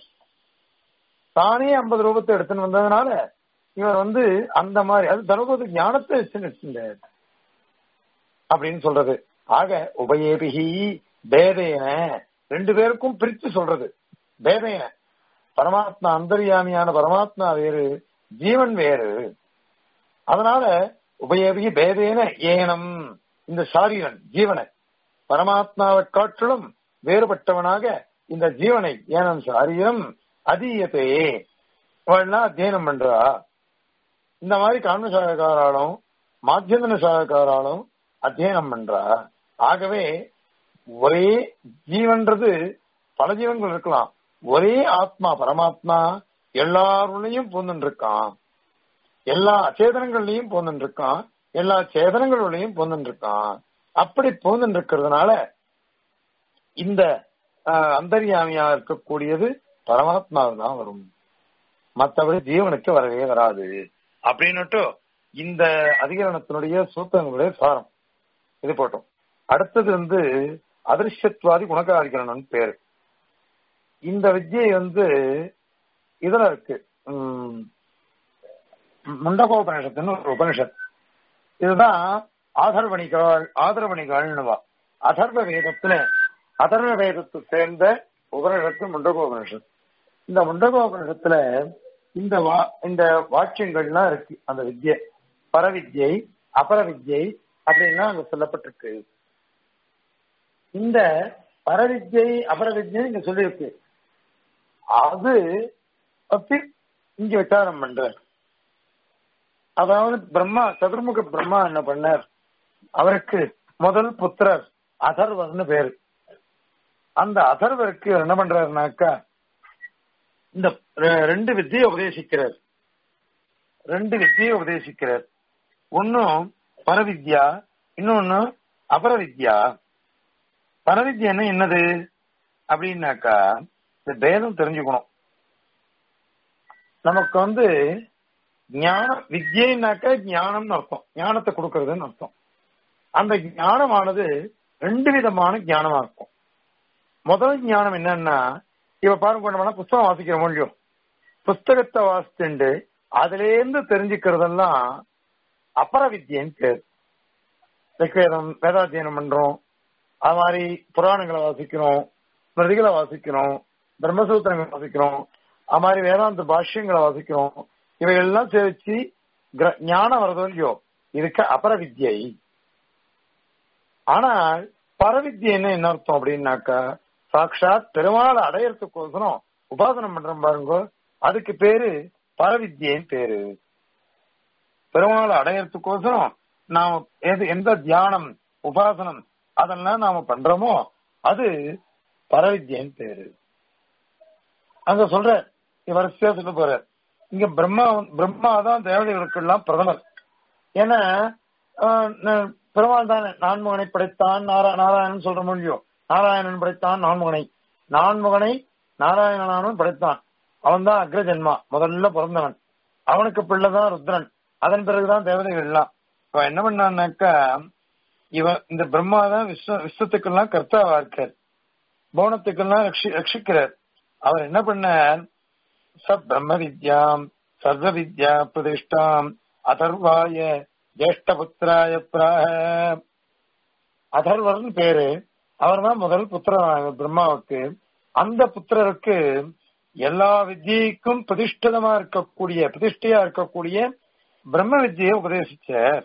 தானே ஐம்பது ரூபத்தை எடுத்துன்னு வந்ததுனால இவர் வந்து அந்த மாதிரி அது தர்மபூத ஞானத்தை வச்சுன்னு அப்படின்னு சொல்றது ஆக உபயேபிகி பேதையன ரெண்டு பேருக்கும் பிரித்து சொல்றது பேதையன பரமாத்மா அந்தரியாமியான பரமாத்மா வேறு ஜீவன் வேறு அதனால உபயேபிகி பேதேன ஏனம் இந்த சாரீரன் ஜீவனை பரமாத்மாவை காட்டிலும் வேறுபட்டவனாக இந்த ஜீவனை ஏனம் சாரீரம் அதீயத்தே அவள்லாம் அத்தியனம் பண்றா இந்த மாதிரி காண்மசாகக்காராலும் மாத்தியந்தன சாகக்காராலும் அத்தியனம் பண்றா ஆகவே ஒரே ஜீவன்றது பல ஜீவன்கள் இருக்கலாம் ஒரே ஆத்மா பரமாத்மா எல்லாருடையும் பூந்துட்டு இருக்கான் எல்லா அச்சேதனங்கள்லயும் பூந்துட்டு இருக்கான் எல்லா சேதனங்களுடையும் பூந்துட்டு இருக்கான் அப்படி பூந்துட்டு இருக்கிறதுனால இந்த அந்தரியாமியா இருக்கக்கூடியது பரமாத்மாவில் தான் வரும் மற்றபடி ஜீவனுக்கு வரவே வராது அப்படின்னுட்டு இந்த அதிகரணத்தினுடைய சூத்திரங்களுடைய சாரம் இது போட்டோம் அடுத்தது வந்து அதிர்ஷ்டத்வாதி குணகாதிகரணம் பேரு இந்த வித்தியை வந்து இதுல இருக்கு முண்டகோபனிஷத்துன்னு ஒரு உபனிஷத் இதுதான் ஆதர்வணிகாள் ஆதரவணிகாள்னுவா அதர்வ வேதத்துல அதர்வ வேதத்தை சேர்ந்த உபனிஷத்து முண்டகோபனிஷத் இந்த முண்டகோபனிஷத்துல இந்த வா இந்த வாக்கியங்கள்லாம் இருக்கு அந்த வித்யை பரவித்யை அபரவித்யை அப்படின்னா அங்க சொல்லப்பட்டிருக்கு இந்த பரவித்யை அபரவித்யை இங்க சொல்லியிருக்கு அது பத்தி இங்க விசாரம் பண்ற அதாவது பிரம்மா சதுர்முக பிரம்மா என்ன பண்ணார் அவருக்கு முதல் புத்திரர் அதர்வர்னு பேரு அந்த அதர்வருக்கு என்ன பண்றாருனாக்கா இந்த ரெண்டு வித்தியை உபதேசிக்கிறார் ரெண்டு வித்தியை உபதேசிக்கிறார் ஒன்னும் பரவித்யா இன்னொன்னு அபரவித்யா பரவித்யன்னா என்னது அப்படின்னாக்கா இந்த பேதம் தெரிஞ்சுக்கணும் நமக்கு வந்து ஞானம் வித்யின்னாக்கா ஞானம்னு அர்த்தம் ஞானத்தை கொடுக்கறதுன்னு அர்த்தம் அந்த ஞானமானது ரெண்டு விதமான ஞானமா இருக்கும் முதல் ஞானம் என்னன்னா இப்ப பாருங்க நம்ம புஸ்தகம் வாசிக்கிறோம் இல்லையோ புஸ்தகத்தை வாசிச்சுண்டு அதுல இருந்து தெரிஞ்சுக்கிறதெல்லாம் அபர வித்யன்னு பேர் ரிக்வேதம் வேதாத்தியனம் பண்றோம் அது மாதிரி புராணங்களை வாசிக்கிறோம் ஸ்மிருதிகளை வாசிக்கிறோம் பிரம்மசூத்திரங்களை வாசிக்கிறோம் அது மாதிரி வேதாந்த பாஷ்யங்களை வாசிக்கிறோம் இவைகள்லாம் சேர்த்து ஞானம் வரதோ இல்லையோ இதுக்கு அபர வித்யை ஆனால் பரவித்யன்னு என்ன அர்த்தம் அப்படின்னாக்கா சாட்சாத் பெருமாள் அடையறதுக்கோசரம் உபாசனம் பண்றோம் பாருங்க அதுக்கு பேரு பரவித்யன்னு பேரு பெருமாள் அடையறதுக்கோசரம் நாம எது எந்த தியானம் உபாசனம் அதெல்லாம் நாம பண்றோமோ அது பரவித்யன்னு பேரு அங்க சொல்ற வரிசையா சொல்ல போற இங்க பிரம்மா பிரம்மா தான் தேவதைகளுக்கெல்லாம் பிரதமர் ஏன்னா பெருமாள் தானே நான்முகனை படைத்தான் நாரா நாராயணன் சொல்ற மொழியோ நாராயணன் படைத்தான் நான்முகனை நான்முகனை நாராயணனானும் படைத்தான் அவன் தான் அக்ரஜன்மா முதல்ல பிறந்தவன் அவனுக்கு பிள்ளைதான் ருத்ரன் அதன் பிறகுதான் தேவதைகள் எல்லாம் இப்ப என்ன பண்ணான்னாக்கா இவன் இந்த பிரம்மா தான் விஸ்வ விஸ்வத்துக்கெல்லாம் கர்த்தாவா இருக்கார் போனத்துக்கெல்லாம் ரட்சி- ரட்சிக்கிறார் அவர் என்ன பண்ணார் ச பிரம்ம வித்யாம் சர்வ வித்யா பிரதிஷ்டாம் அதர்வாய ஜேஷ்டபுத்திராய பிராக அதர்வர்னு பேரு அவர் தான் முதல் புத்திரன் பிரம்மாவுக்கு அந்த புத்திரருக்கு எல்லா வித்யைக்கும் பிரதிஷ்டிதமா இருக்கக்கூடிய பிரதிஷ்டையா இருக்கக்கூடிய பிரம்ம வித்யை உபதேசிச்சார்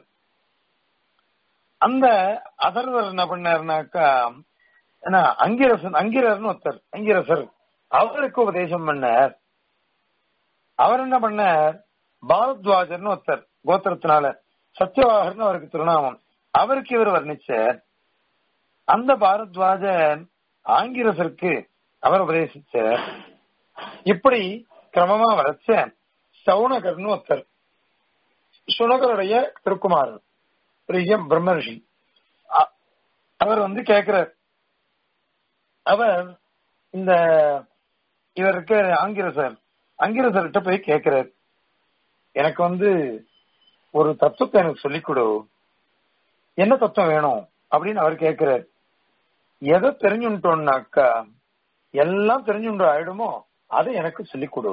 அந்த அதர்வர் என்ன பண்ணாருனாக்கா என்ன அங்கிரசன் அங்கிரர்னு ஒருத்தர் அங்கிரசர் அவருக்கு உபதேசம் பண்ணார் அவர் என்ன பண்ணார் பாரத்வாஜர்னு ஒருத்தர் கோத்திரத்தினால சத்யவாகர்னு அவருக்கு திருநாமம் அவருக்கு இவர் வர்ணிச்சார் அந்த பாரத்வாஜன் ஆங்கிரசருக்கு அவர் உபதேசிச்சார் இப்படி கிரமமா வரைச்ச சவுனகர்னு ஒருத்தர் சுனகருடைய திருக்குமாரர் பெரிய பிரம்மரிஷி அ- அவர் வந்து கேக்குறார் அவர் இந்த இவருக்கு ஆங்கிரசர் ஆங்கிரசர்கிட்ட போய் கேக்குறார் எனக்கு வந்து ஒரு தத்துவத்தை எனக்கு சொல்லிக் கொடு என்ன தத்துவம் வேணும் அப்படின்னு அவர் கேக்குறார் எதை தெரிஞ்சுட்டோம்னாக்கா எல்லாம் தெரிஞ்சுட்டு ஆயிடுமோ அதை எனக்கு சொல்லிக் கொடு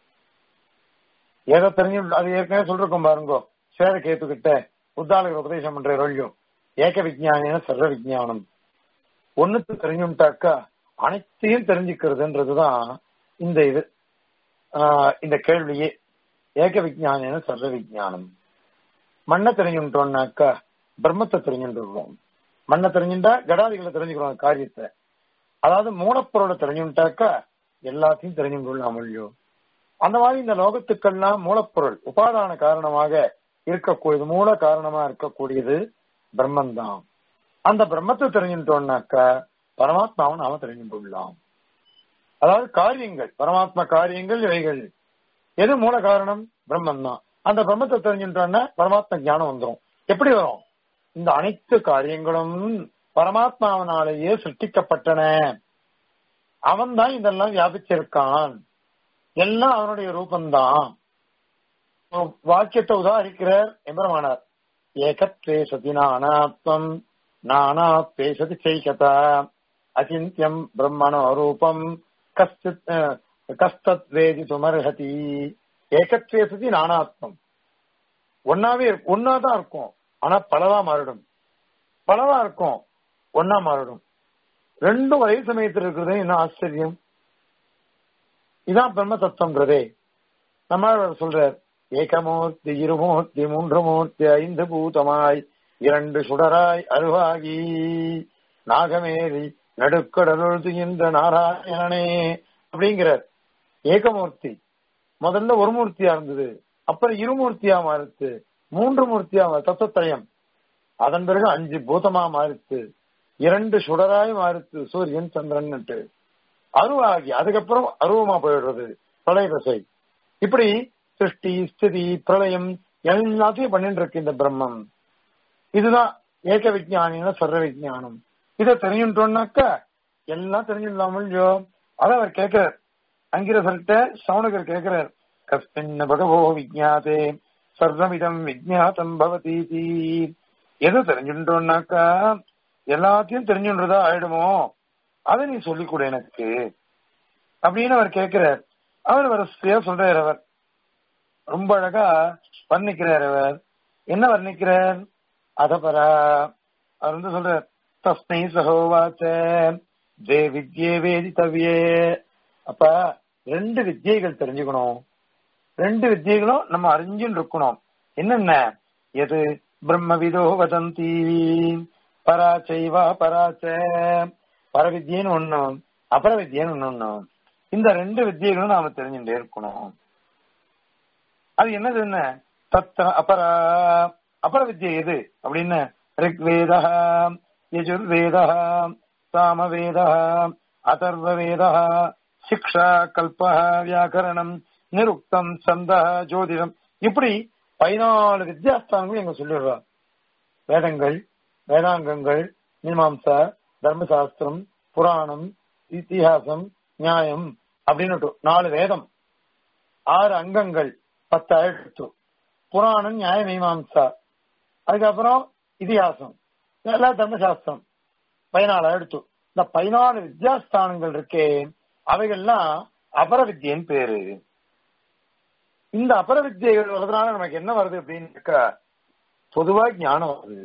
எதை தெரிஞ்சு அது ஏற்கனவே சொல்றோம் பாருங்க சேர கேத்துக்கிட்ட உத்தாலகர் உபதேசம் பண்ற ரொல்யும் ஏக விஜயானின சர்வ விஜயானம் ஒண்ணுத்து தெரிஞ்சுட்டாக்கா அனைத்தையும் தெரிஞ்சுக்கிறதுன்றதுதான் இந்த இது ஆஹ் இந்த கேள்வியே ஏக விஜயானின சர்வ விஜயானம் மண்ணை தெரிஞ்சுட்டோம்னாக்கா பிரம்மத்தை தெரிஞ்சுட்டுருவோம் மண்ணை தெரிஞ்சுட்டா கடாதிகளை தெரிஞ்சுக்கிறோம் காரியத்தை அதாவது மூலப்பொருளை தெரிஞ்சுட்டாக்கா எல்லாத்தையும் தெரிஞ்சுக்கலாம் இல்லையோ அந்த மாதிரி இந்த லோகத்துக்கெல்லாம் மூலப்பொருள் உபாதான காரணமாக இருக்கக்கூடியது மூல காரணமா இருக்கக்கூடியது பிரம்மன் தான் அந்த பிரம்மத்தை தெரிஞ்சுட்டோம்னாக்கா பரமாத்மாவை நாம தெரிஞ்சு கொள்ளலாம் அதாவது காரியங்கள் பரமாத்மா காரியங்கள் இவைகள் எது மூல காரணம் பிரம்மன் தான் அந்த பிரம்மத்தை தெரிஞ்சுட்டோம்னா பரமாத்மா ஞானம் வந்துடும் எப்படி வரும் இந்த அனைத்து காரியங்களும் பரமாத்மாவினாலேயே சிருஷ்டிக்கப்பட்டன அவன் தான் இதெல்லாம் வியாபிச்சிருக்கான் எல்லாம் அவனுடைய ரூபந்தான் ஒரு வாக்கியத்தை உதாரிக்கிறார் எம்பெருமானார் ஏகத்வே சதி நானாத்மம் நானா பேசதி செய்கதா அச்சிந்தியம் பிரம்மணோ ரூபம் கஸ்தித் அஹ், கஸ்தத் வேதி சுமர்ஹதி ஏகத்வே சதி நானாத்மம் ஒன்னாவே இருக்கு- ஒன்னாதான் இருக்கும் ஆனா பலவா மாறிடும் பலவா இருக்கும் ஒன்னா மாறிடும் ரெண்டும் ஒரே சமயத்தில் இருக்கிறது என்ன ஆச்சரியம் இதான் பிரம்ம தத்துவங்கிறதே நம்ம சொல்றார் ஏகமூர்த்தி இருமூர்த்தி மூன்று மூர்த்தி ஐந்து பூதமாய் இரண்டு சுடராய் அருவாகி நாகமேறி நடுக்கடலுள் துயின்ற நாராயணனே அப்படிங்கிறார் ஏகமூர்த்தி முதல்ல ஒரு மூர்த்தியா இருந்தது அப்புறம் இருமூர்த்தியா மாறுத்து மூன்று மூர்த்தியா மாறு- தத்துவத்திரயம் அதன் பிறகு அஞ்சு பூதமா மாறுத்து இரண்டு சுடராய் மாறுத்து சூரியன் சந்திரன் அருவாகி அதுக்கப்புறம் அருவமா போயிடுறது பிரளய தசை இப்படி சிருஷ்டி ஸ்திதி பிரளயம் எல்லாத்தையும் பண்ணிட்டு இருக்கு இந்த பிரம்மம் இதுதான் ஏக விஜயானின சர்வ விஜயானம் இதை தெரிஞ்சுட்டோம்னாக்கா எல்லாம் தெரிஞ்சிடலாமல் இல்லையோ அதான் அவர் கேட்கிறார் அங்கிரசர்கிட்ட சவுனகர் கேட்கிறார் கஸ்மின் பகவோ விஜயாதே சர்வமிதம் விஜயாதம் பவதீதி எதை தெரிஞ்சுட்டோம்னாக்கா எல்லாத்தையும் தெரிஞ்சுன்றதா ஆயிடுமோ அதை நீ சொல்லிக் கொடு எனக்கு அப்படின்னு அவர் கேட்கிறார் அவர் வரிசையா சொல்றார் அவர் ரொம்ப அழகா வர்ணிக்கிறார் அவர் என்ன வர்ணிக்கிறார் அதபரா அவர் வந்து சொல்றார் தஸ்மை சகோவாச்ச ஜே வித்யே வேதித்தவியே அப்ப ரெண்டு வித்தியைகள் தெரிஞ்சுக்கணும் ரெண்டு வித்தியைகளும் நம்ம அறிஞ்சுன்னு இருக்கணும் என்னென்ன எது பிரம்மவிதோ வதந்தி பராச்சைவா பராச்ச பரவித்யன்னு ஒண்ணு அபரவித்யன்னு ஒண்ணு ஒண்ணு இந்த ரெண்டு வித்தியைகளும் நாம தெரிஞ்சுட்டே இருக்கணும் அது என்னது என்ன தத்த அபரா அபர வித்யை எது அப்படின்னு ரிக்வேத யஜுர்வேத சாமவேத அதர்வவேத சிக்ஷா கல்ப வியாக்கரணம் நிருக்தம் சந்த ஜோதிடம் இப்படி பதினாலு வித்யாஸ்தானங்கள் எங்க சொல்லிடுறா வேதங்கள் வேதாங்கங்கள் மீமாம்சா தர்மசாஸ்திரம் புராணம் இத்திஹாசம் நியாயம் அப்படின்னு நாலு வேதம் ஆறு அங்கங்கள் பத்தாயிரத்து புராணம் நியாய மீமாம்சா அதுக்கப்புறம் இதிகாசம் இதெல்லாம் தர்மசாஸ்திரம் பதினாலு எடுத்து இந்த பதினாலு வித்யாஸ்தானங்கள் இருக்கே அவைகள்லாம் அபரவித்யன்னு பேரு இந்த அபரவித்யைகள் வர்றதுனால நமக்கு என்ன வருது அப்படின்னாக்கா பொதுவா ஞானம் வருது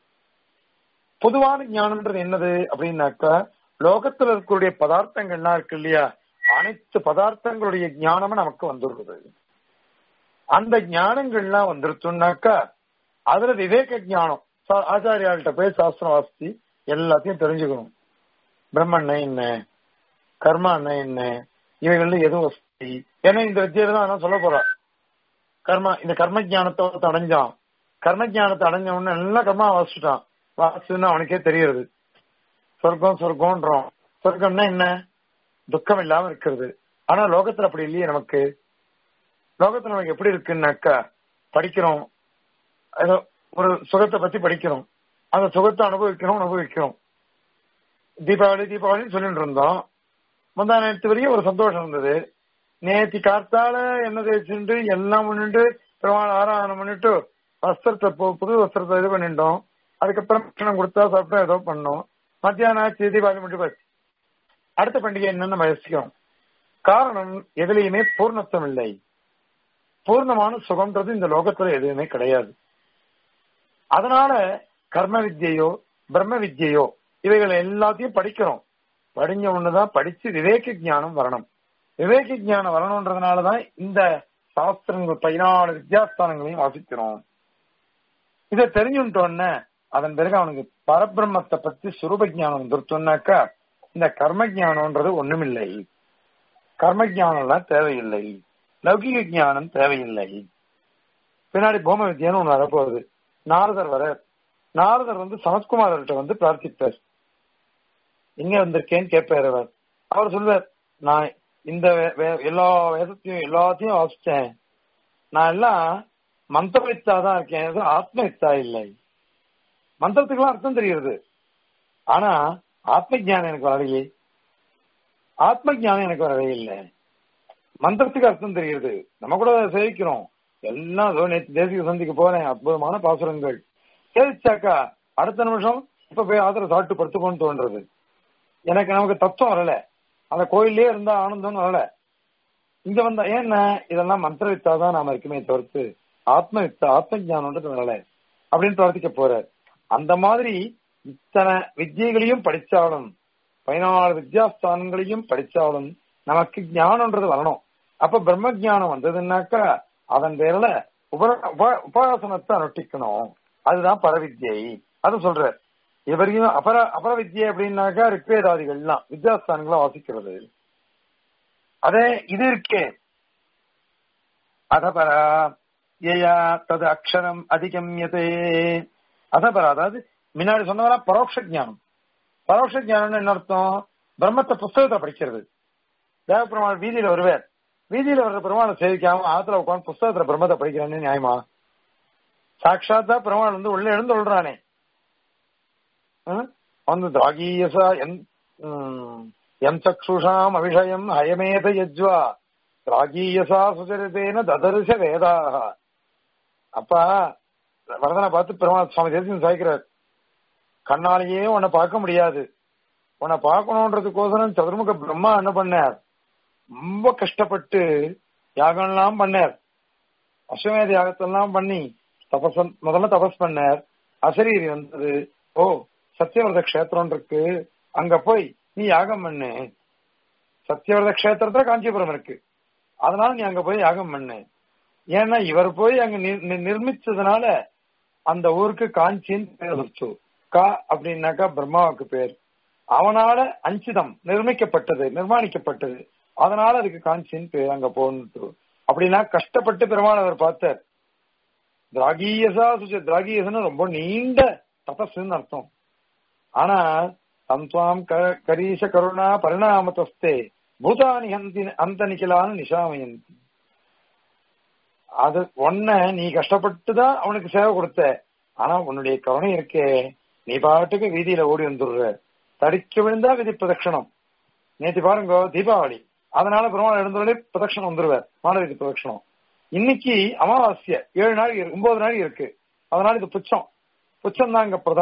பொதுவான ஞானம்ன்றது என்னது அப்படின்னாக்கா லோகத்துல இருக்கக்கூடிய பதார்த்தங்கள்லாம் இருக்கு இல்லையா அனைத்து பதார்த்தங்களுடைய ஞானமும் நமக்கு வந்துடுறது அந்த ஞானங்கள்லாம் வந்துருச்சுன்னாக்கா அதுல விவேக ஞானம் சா- ஆச்சாரியாள்கிட்ட போய் சாஸ்திரம் வாசிச்சு எல்லாத்தையும் தெரிஞ்சுக்கணும் பிரம்மன்னா என்ன கர்மான்னா என்ன இவைகள்ல எதுவும் வசதி ஏன்னா இந்த வித்தியில தான் நான் சொல்ல போறேன் கர்மா இந்த கர்ம ஞானத்தை ஒருத்தன் அடைஞ்சான் கர்ம ஞானத்தை அடைஞ்ச உடனே எல்லாம் கர்மா வாசிச்சுட்டான் வாசிச்சுன்னா அவனுக்கே தெரியுது சொர்க்கம் சொர்க்கம்ன்றோம் சொர்க்கம்னா என்ன துக்கம் இல்லாம இருக்கிறது ஆனா லோகத்துல அப்படி இல்லையே நமக்கு லோகத்துல நமக்கு எப்படி இருக்குன்னாக்கா படிக்கிறோம் ஏதோ ஒரு சுகத்தை பத்தி படிக்கிறோம் அந்த சுகத்தை அனுபவிக்கிறோம் அனுபவிக்கிறோம் தீபாவளி தீபாவளின்னு சொல்லிட்டு இருந்தோம் முந்தா நேற்று வரையும் ஒரு சந்தோஷம் இருந்தது நேத்தி காத்தால என்ன தேய்ச்சிட்டு எல்லாம் பண்ணிட்டு பெருமாள் ஆராதனை பண்ணிட்டு வஸ்திரத்தை பு- புது வஸ்திரத்தை இது பண்ணிட்டோம் அதுக்கப்புறம் பட்சணம் கொடுத்தா சாப்பிட்டா ஏதோ பண்ணோம் மத்தியானம் ஆச்சு தீபாவளி முடிஞ்சு போச்சு அடுத்த பண்டிகை என்னன்னு நம்ம யோசிக்கிறோம் காரணம் எதுலையுமே பூர்ணத்துவம் இல்லை பூர்ணமான சுகம்ன்றது இந்த லோகத்துல எதுவுமே கிடையாது அதனால கர்ம வித்யையோ பிரம்ம வித்யையோ இவைகளை எல்லாத்தையும் படிக்கிறோம் படிஞ்ச ஒண்ணுதான் படிச்சு விவேக ஞானம் வரணும் விவேக ஞானம் வரணும்ன்றதுனாலதான் இந்த சாஸ்திரங்கள் பதினாலு வித்யாஸ்தானங்களையும் வாசிக்கிறோம் இதை தெரிஞ்சுட்டோன்னே அதன் பிறகு அவனுக்கு பரபிரம்மத்தை பத்தி சுரூப ஞானம் வந்துருத்தோம்னாக்கா இந்த கர்ம ஞானம்ன்றது ஒண்ணுமில்லை கர்ம ஞானம் எல்லாம் தேவையில்லை லௌகிக ஞானம் தேவையில்லை பின்னாடி பூம வித்யான்னு ஒண்ணு வரப்போகுது நாரதர் வர நாரதர் வந்து சனத்குமார்கிட்ட வந்து பிரார்த்திப்பார் எங்க வந்திருக்கேன்னு கேட்பார் அவர் அவர் சொல்வார் நான் இந்த வே- வே- எல்லா வேதத்தையும் எல்லாத்தையும் வாசிச்சேன் நான் எல்லாம் மந்திரவித்தா தான் இருக்கேன் எதுவும் ஆத்மவித்தா இல்லை மந்திரத்துக்கெல்லாம் அர்த்தம் தெரியுது ஆனா ஆத்ம ஞானம் எனக்கு வரலையே ஆத்ம ஞானம் எனக்கு வரவே இல்லை மந்திரத்துக்கு அர்த்தம் தெரியுது நம்ம கூட அதை சேவிக்கிறோம் எல்லாம் ஏதோ நேற்று தேசிக சந்திக்கு போறேன் அற்புதமான பாசுரங்கள் சேவிச்சாக்கா அடுத்த நிமிஷம் இப்ப போய் ஆத்திர சாப்பிட்டு படுத்துக்கோன்னு தோன்றது எனக்கு நமக்கு தத்துவம் வரல அந்த கோயிலே இருந்தா ஆனந்தம் வரல இங்க வந்தா ஏன்னா இதெல்லாம் மந்திர வித்தா தான் நாம இருக்குமே தவிர்த்து ஆத்ம வித்தா ஆத்ம ஞானம்ன்றது வரல அப்படின்னு பிரார்த்திக்க போறார் அந்த மாதிரி இத்தனை வித்தியைகளையும் படிச்சாலும் பதினாலு வித்யாஸ்தானங்களையும் படிச்சாலும் நமக்கு ஞானம்ன்றது வரணும் அப்ப பிரம்ம ஞானம் வந்ததுன்னாக்கா அதன் பேர்ல உப உப- உபாசனத்தை அனுஷ்டிக்கணும் அதுதான் பரவித்யை அது சொல்ற இவரையும் அபர அபரவித்யை அப்படின்னாக்கா ரிக்வேதாதிகள்லாம் வித்யாஸ்தானங்களை வாசிக்கிறது அதே இது இருக்கே அதபரா ஏயா தது அக்ஷரம் அதிகம்யதே அதபரா அதாவது முன்னாடி சொன்னவரா பரோட்ச ஞானம் பரோட்ச ஞானம்னு என்ன அர்த்தம் பிரம்மத்தை புஸ்தகத்தை படிக்கிறது தேவபெருமாள் வீதியில வருவார் வீதியில வர்ற பெருமாளை சேவிக்காம ஆத்துல உட்காந்து புஸ்தகத்துல பிரம்மத்தை படிக்கிறான்னு நியாயமா சாட்சாத்தா பெருமாள் வந்து உள்ள எழுந்து விடுறானே வந்து திராகீயசா என் ம், எம் சக்ஷுஷாம் அபிஷயம் ஹயமேத யஜ்வா திராகீயசா சுச்சரித்தேன ததர்ஷ வேதாக அப்பா வரதனை பார்த்து பெருமாள் சுவாமி தேசியம் சாய்க்கிறார் கண்ணாலேயே உன்னை பார்க்க முடியாது உன்னை பார்க்கணுன்றதுக்கோசரம் சதுர்முக பிரம்மா என்ன பண்ணார் ரொம்ப கஷ்டப்பட்டு யாகம்லாம் பண்ணார் அஸ்வமேத யாகத்தெல்லாம் பண்ணி தபஸ் முதல்ல தபஸ் பண்ணார் அசரீரி வந்தது ஓ சத்தியவிரத கஷேத்திரம் இருக்கு அங்க போய் நீ யாகம் பண்ணு சத்தியவிரத கஷேத்திரத்துல காஞ்சிபுரம் இருக்கு அதனால நீ அங்க போய் யாகம் பண்ணு ஏன்னா இவர் போய் அங்க நிர்- நிர்- நிர்மிச்சதுனால அந்த ஊருக்கு காஞ்சின்னு பேர் வந்துச்சு கா அப்படின்னாக்கா பிரம்மாவுக்கு பேர் அவனால அஞ்சிதம் நிர்மிக்கப்பட்டது நிர்மாணிக்கப்பட்டது அதனால அதுக்கு காஞ்சின்னு பேர் அங்க போன்னு அப்படின்னா கஷ்டப்பட்டு பெருமாள் அவர் பார்த்தார் திராகீயசா சுச்ச திராகீயசன்னு ரொம்ப நீண்ட தபஸ்ன்னு அர்த்தம் ஆனா தந்த்வாம் க- கரீஷ கருணா பரிணாமத்தஸ்தே பூதானி ஹந்தி அந்த நிக்கலான்னு நிஷாமயந்தி அது ஒன்ன நீ கஷ்டப்பட்டு தான் அவனுக்கு சேவை கொடுத்த ஆனா உன்னுடைய கருணை இருக்கே நீ பாட்டுக்கு வீதியில ஓடி வந்துடுற தடிக்க விழுந்தா விதி பிரதட்சணம் நேற்று பாருங்க தீபாவளி அதனால பெருமாள் எழுந்தவர்களே பிரதட்சணம் வந்துருவார் மாணவிக்கு பிரதட்சணம் இன்னைக்கு அமாவாஸ்ய ஏழு நாள் இருக்கு- ஒன்பது நாள் இருக்கு அதனால இது புச்சம் புச்சம் தான் இங்க பிரதானம்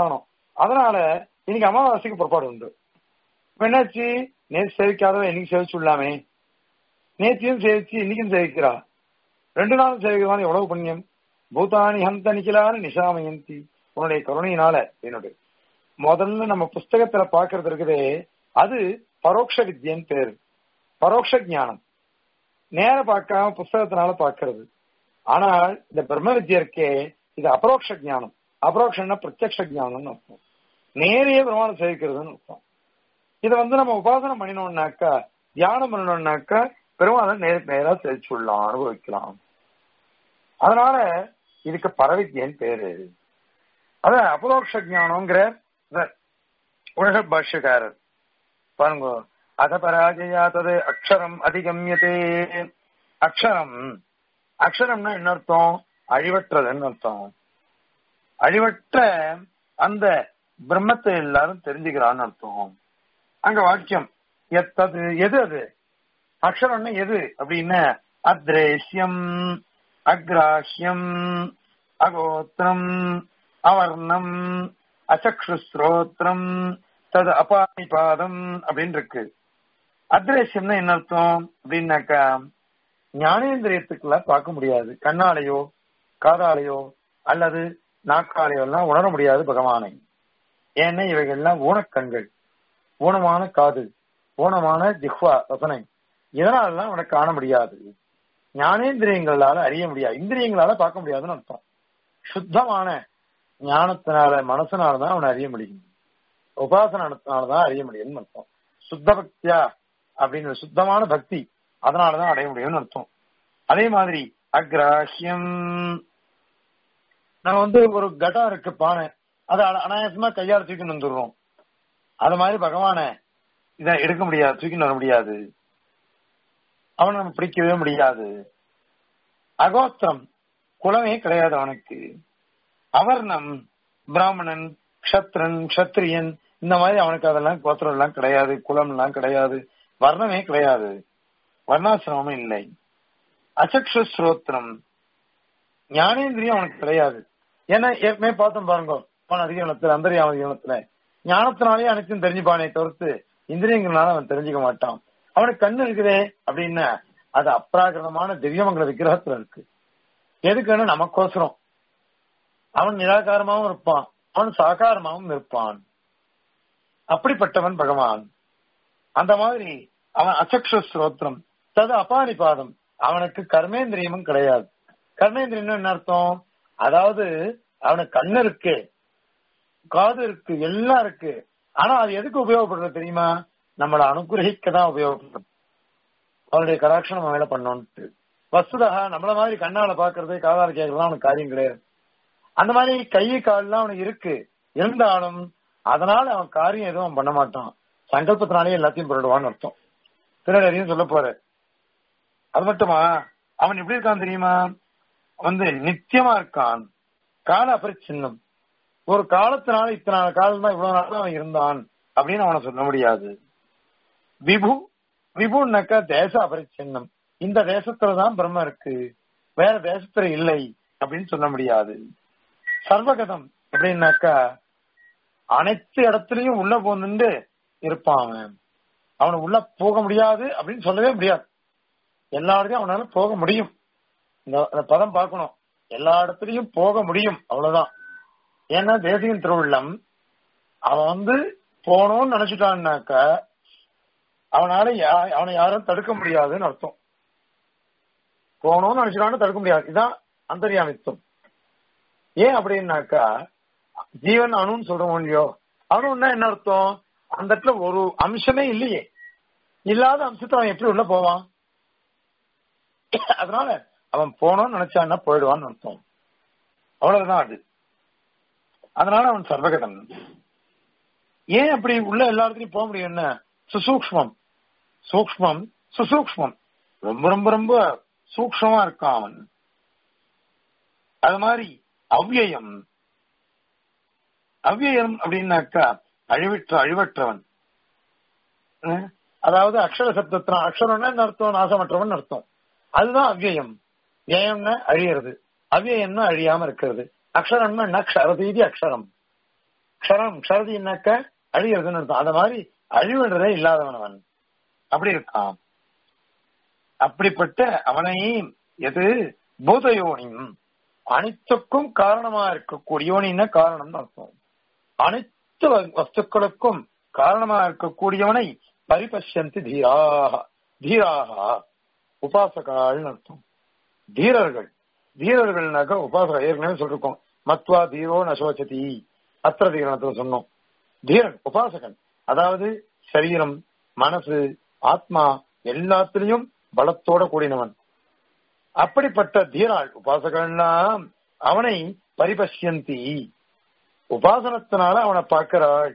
அதனால இன்னைக்கு அமாவாசைக்கு புறப்பாடு உண்டு இப்ப என்னாச்சு நேற்று சேவிக்காதவன் இன்னைக்கு சேவிச்சு விடலாமே நேற்றையும் சேவிச்சு இன்னைக்கும் சேவிக்கிறா ரெண்டு நாளும் சேவிக்கிறதான எவ்வளவு புண்ணியம் பூதானி ஹந்த நிக்கிலான்னு நிஷாமயந்தி உன்னுடைய கருணையினால என்னுடைய முதல்ல நம்ம புஸ்தகத்துல பாக்குறது இருக்குதே அது பரோட்ச வித்யன்னு பேரு பரோட்ச ஞானம் நேர பார்க்காம புஸ்தகத்தினால பாக்குறது ஆனால் இந்த பிரம்ம வித்யா இருக்கே இது அபரோக்ஷ ஞானம் அபரோக்ஷன்னா பிரத்யக்ஷ ஞானம்னு அர்த்தம் நேரையே பிரமாணம் சேவிக்கிறதுன்னு அர்த்தம் இதை வந்து நம்ம உபாசனை பண்ணினோம்னாக்கா தியானம் பண்ணணும்னாக்கா பெருமாளை நேருக்கு நேரா சேவிச்சுடலாம் அனுபவிக்கலாம் அதனால இதுக்கு பரவித்யன் பேரு அத அபரோக்ஷ ஞானம்ங்கிற உலக பாஷ்யக்காரர் பாருங்க அத பராஜயா தது அக்ஷரம் அதிகமியதே அக்ஷரம் அக்ஷரம்னா என்ன அர்த்தம் அழிவற்றதுன்னு அர்த்தம் அழிவற்ற அந்த பிரம்மத்தை எல்லாரும் தெரிஞ்சுக்கிறான்னு அர்த்தம் அங்க வாக்கியம் எத்தது எது அது அக்ஷரம்னா எது அப்படின்னு அத்ரேஷ்யம் அக்ராஹ்யம் அகோத்திரம் அவர்ணம் அச்சக்ஷுஸ்ரோத்திரம் தது அபானிபாதம் அப்படின்னு இருக்கு அத்ரேஷ்யம்னா என்ன அர்த்தம் அப்படின்னாக்கா ஞானேந்திரியத்துக்குள்ள பார்க்க முடியாது கண்ணாலேயோ காதாலேயோ அல்லது நாக்காலேயோ எல்லாம் உணர முடியாது பகவானை ஏன்னா இவைகள்லாம் ஊனக்கண்கள் ஊனமான காது ஊனமான ஜிஹ்வா ரசனை இதனாலலாம் உனக்கு காண முடியாது ஞானேந்திரியங்களால அறிய முடியாது இந்திரியங்களால பார்க்க முடியாதுன்னு அர்த்தம் சுத்தமான ஞானத்தினால மனசனாலதான் அவனை அறிய முடியும் உபாசனத்தினாலதான் அறிய முடியும்னு அர்த்தம் சுத்த பக்தியா அப்படின்னு சுத்தமான பக்தி அதனாலதான் அடைய முடியும்னு அர்த்தம் அதே மாதிரி அக்ராஹ்யம் நம்ம வந்து ஒரு கடம் இருக்கு பானை அதை அனாயாசமா கையால் தூக்கின்னு வந்துடுறோம் அது மாதிரி பகவான இதை எடுக்க முடியாது தூக்கின்னு வர முடியாது அவனை நம்ம பிடிக்கவே முடியாது அகோத்திரம் குலமே கிடையாது அவனுக்கு அவர்ணம் பிராமணன் க்ஷத்ரன் க்ஷத்ரியன் இந்த மாதிரி அவனுக்கு அதெல்லாம் கோத்திரம் எல்லாம் கிடையாது குலம் எல்லாம் கிடையாது வர்ணமே கிடையாது வர்ணாசிரமமும் இல்லை அசக்ஷ ஸ்ரோத்திரம் ஞானேந்திரியம் அவனுக்கு கிடையாது ஏன்னா ஏற்கனவே பார்த்தோம் பாருங்க போன அதிகரணத்துல அந்தரியாம அதிகரணத்துல ஞானத்தினாலேயே அனைத்தும் தெரிஞ்சுப்பானே தவிர்த்து இந்திரியங்களால அவன் தெரிஞ்சுக்க மாட்டான் அவனுக்கு கண்ணு இருக்குதே அப்படின்னா அது அப்ராகிருதமான திவ்யமங்கல விக்கிரகத்துல இருக்கு எதுக்குன்னு நமக்கோசரம் அவன் நிராகாரமாவும் இருப்பான் அவன் சாகாரமாவும் இருப்பான் அப்படிப்பட்டவன் பகவான் அந்த மாதிரி அவன் அசக்ஷ ஸ்ரோத்திரம் தது அபானிபாதம் அவனுக்கு கர்மேந்திரியமும் கிடையாது கர்மேந்திரியம் என்ன அர்த்தம் அதாவது அவனுக்கு கண்ணு இருக்கு காது இருக்கு எல்லாம் இருக்கு ஆனா அது எதுக்கு உபயோகப்படுறது தெரியுமா நம்மளை அனுகிரகிக்க தான் உபயோகப்படும் அவனுடைய கராட்சணம் நம்ம மேல பண்ணோன்ட்டு வசுதா நம்மள மாதிரி கண்ணால பாக்குறது காதால கேட்கறதுலாம் அவனுக்கு காரியம் கிடையாது அந்த மாதிரி கை கால்லாம் அவனுக்கு இருக்கு இருந்தாலும் அதனால அவன் காரியம் எதுவும் அவன் பண்ண மாட்டான் சங்கல்பத்தினாலே எல்லாத்தையும் புரடுவான்னு அர்த்தம் திருநறையும் சொல்ல போற அது மட்டுமா அவன் எப்படி இருக்கான் தெரியுமா வந்து நித்தியமா இருக்கான் கால அபரிச்சின்னம் ஒரு காலத்தினால இத்தனை காலம் தான் இவ்வளவு நாள் அவன் இருந்தான் அப்படின்னு அவனை சொல்ல முடியாது விபு விபுன்னாக்கா தேச அபரிச்சின்னம் இந்த தேசத்துலதான் பிரம்ம இருக்கு வேற தேசத்துல இல்லை அப்படின்னு சொல்ல முடியாது சர்வகதம் அப்படின்னாக்கா அனைத்து இடத்துலயும் உள்ள போந்துட்டு இருப்பான் அவன் அவனை உள்ள போக முடியாது அப்படின்னு சொல்லவே முடியாது எல்லா இடத்தையும் அவனால போக முடியும் இந்த பதம் பார்க்கணும் எல்லா இடத்துலயும் போக முடியும் அவ்வளவுதான் ஏன்னா தேசியின் திருவிழம் அவன் வந்து போகணும்னு நினைச்சிட்டான்னாக்க அவனால அவனை யாரும் தடுக்க முடியாதுன்னு அர்த்தம் போகணும்னு நினைச்சிட்டான்னு தடுக்க முடியாது இதுதான் அந்தரியாமித்துவம் ஏன் அப்படின்னாக்கா ஜீவன் அணுன்னு சொல்றோம் இல்லையோ அணுன்னா என்ன அர்த்தம் அந்த இடத்துல ஒரு அம்சமே இல்லையே இல்லாத அம்சத்தை அவன் எப்படி உள்ள போவான் அதனால அவன் போனோம்னு நினைச்சான்னா போயிடுவான்னு அர்த்தம் அவ்வளவுதான் அது அதனால அவன் சர்வகதன் ஏன் அப்படி உள்ள எல்லா இடத்துலயும் போக முடியும் என்ன சுசூக்மம் சூக்மம் சுசூக்மம் ரொம்ப ரொம்ப ரொம்ப சூக்மமா இருக்கான் அவன் அது மாதிரி அவ்வியம் அவ்வியம் அப்படின்னாக்கா அழிவற்ற அழிவற்றவன் அதாவது அக்ஷர சப்தத்தின அக்ஷரம்னா என்ன அர்த்தம் நாசமற்றவன் அர்த்தம் அதுதான் அவ்வியம் வியயம்னா அழியிறது அவ்வியம்னா அழியாம இருக்கிறது அக்ஷரம்னா நக்ஷரதீதி அக்ஷரம் க்ஷரம் க்ஷரதினாக்க அழிகிறதுன்னு அர்த்தம் அந்த மாதிரி அழிவுன்றதே இல்லாதவன் அவன் அப்படி இருக்கான் அப்படிப்பட்ட அவனை எது பூதயோனியும் அனைத்துக்கும் காரணமா இருக்கக்கூடிய யோனின்னா காரணம்னு அர்த்தம் அனைத்து வ- வஸ்துக்களுக்கும் காரணமா இருக்கக்கூடியவனை பரிபஷ்யந்தி தீராக தீராக உபாசகாள்னு அர்த்தம் தீரர்கள் தீரர்கள்னாக்க உபாசகர் ஏற்கனவே சொல்லிருக்கோம் மத்வா தீரோ நசோச்சதி அத்திர தீரணத்துல சொன்னோம் தீரன் உபாசகன் அதாவது சரீரம் மனசு ஆத்மா எல்லாத்திலையும் பலத்தோட கூடினவன் அப்படிப்பட்ட தீராள் உபாசகன்னா அவனை பரிபஷ்யந்தி உபாசனத்தினால அவனை பார்க்கிறாள்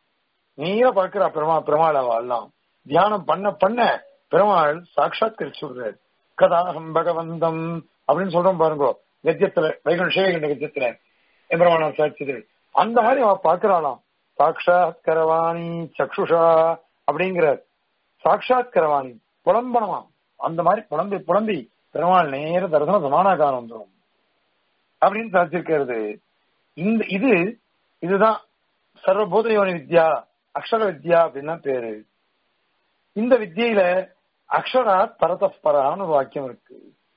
நீர பார்க்கிற பெருமா பெருமாள் அவெல்லாம் தியானம் பண்ண பண்ண பெருமாள் சாட்சாத்கரிச்சு சொல்றாரு கதாகம் பகவந்தம் அப்படின்னு சொல்றோம் பாருங்க கத்தியத்துல வைகுண்ட சிவகண்ட கத்தியத்துல எம்பெருமானார் சாட்சிது அந்த மாதிரி அவ பார்க்கிறாளாம் சாட்சாத் கரவாணி சக்ஷுஷா அப்படிங்கிற சாட்சாத் கரவாணி புலம்பனமா அந்த மாதிரி புலம்பி புலம்பி பெருமாள் நேர தரிசன சமானாகாரம் வந்துடும் அப்படின்னு சாதிச்சிருக்கிறது இந்த இது இதுதான் சர்வபூதயோனி வித்யா அக்ஷர வித்யா அப்படின்னா பேரு இந்த வித்தியில அக்ஷராத் பரதப்பரகான்னு ஒரு வாக்கியம் இருக்கு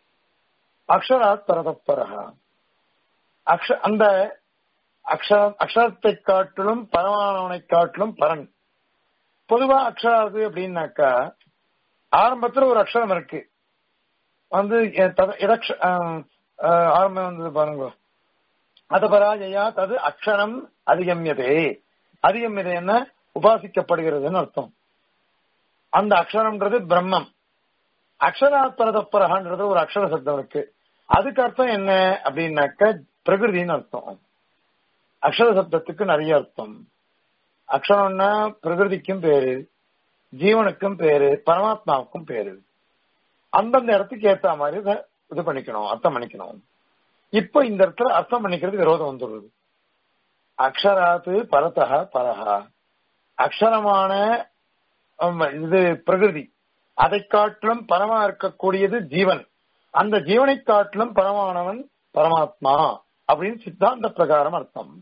அக்ஷராத் பரதப்பரகா அக்ஷ அந்த அக்ஷர அக்ஷரத்தை காட்டிலும் பரமானவனை காட்டிலும் பரன் பொதுவா அக்ஷராது அப்படின்னாக்கா ஆரம்பத்துல ஒரு அக்ஷரம் இருக்கு வந்து எ- தத- எதக்ஷ- ஆஹ், ஆஹ், ஆரம்பம் வந்தது பாருங்க அது பராஜயா தது அக்ஷரம் அதிகமியதே அதிகமியதை என்ன உபாசிக்கப்படுகிறதுன்னு அர்த்தம் அந்த அக்ஷரம்ன்றது பிரம்மம் அக்ஷராத்பரதப்பரகான்றது ஒரு அக்ஷர சப்தம் இருக்கு அதுக்கு அர்த்தம் என்ன அப்படின்னாக்க பிரகிருதின்னு அர்த்தம் அக்ஷர சப்தத்துக்கு நிறைய அர்த்தம் அக்ஷரம்னா பிரகிருதிக்கும் பேரு ஜீவனுக்கும் பேரு பரமாத்மாவுக்கும் பேரு அந்தந்த இடத்துக்கு ஏத்த மாதிரி இதை இது பண்ணிக்கணும் அர்த்தம் பண்ணிக்கணும் இப்போ இந்த இடத்துல அர்த்தம் பண்ணிக்கிறது விரோதம் வந்துடுது அக்ஷராத்து பரதக பரஹா அக்ஷரமான ஆமா, இது பிரகிருதி அதை காட்டிலும் பரமா இருக்கக்கூடியது ஜீவன் அந்த ஜீவனை காட்டிலும் பரமானவன் பரமாத்மா அப்படின்னு சித்தாந்த பிரகாரம் அர்த்தம்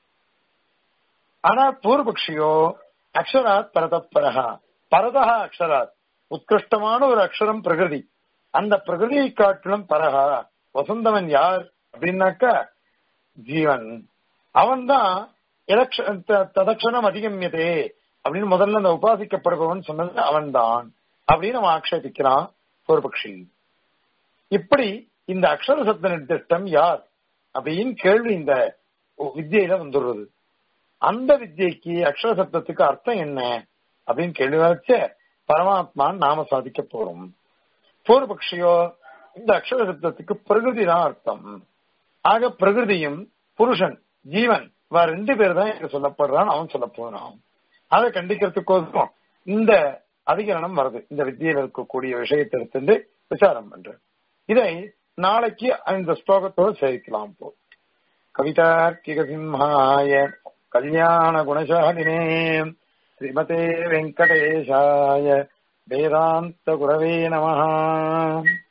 ஆனா பூர்வபக்ஷியோ அக்ஷராத் பரதப்பரகா பரதா அக்ஷராத் உத்கிருஷ்டமான ஒரு அக்ஷரம் பிரகிருதி அந்த பிரகிருதியை காட்டிலும் பரகா வசந்தவன் யார் அப்படின்னாக்கா ஜீவன் அவன்தான் எலக்ஷ- த- ததக்ஷணம் அதிகமியதே அப்படின்னு முதல்ல அந்த உபாசிக்கப்படுபவன் சொன்னது அவன்தான் அப்படின்னு அவன் ஆக்ஷேபிக்கிறான் பூர்வபக்ஷி இப்படி இந்த அக்ஷர சப்த நிர்திஷ்டம் யார் அப்படின்னு கேள்வி இந்த வித்தியில வந்துடுறது அந்த வித்தியைக்கு அக்ஷர சப்தத்துக்கு அர்த்தம் என்ன அப்படின்னு கேள்வி வச்ச பரமாத்மான்னு நாம சாதிக்க போறோம் பூர்வபக்ஷியோ இந்த அக்ஷர சப்தத்துக்கு பிரகிருதி தான் அர்த்தம் ஆக பிரகிருதியும் புருஷன் ஜீவன் இவ ரெண்டு பேர் தான் இங்க சொல்லப்படுறான் அவன் சொல்ல போறான் அதை கண்டிக்கிறதுக்கோசரம் இந்த அதிகரணம் வருது இந்த வித்தியில இருக்கக்கூடிய விஷயத்தை எடுத்து விசாரம் பண்ற இதை நாளைக்கு இந்த ஸ்லோகத்தோடு சேர்க்கலாம் போ கவிதார்க்கிக சிம்ஹாய கல்யாண குணசாலினே ஸ்ரீமதே வெங்கடேஷாய வேதாந்த குரவே நமஹ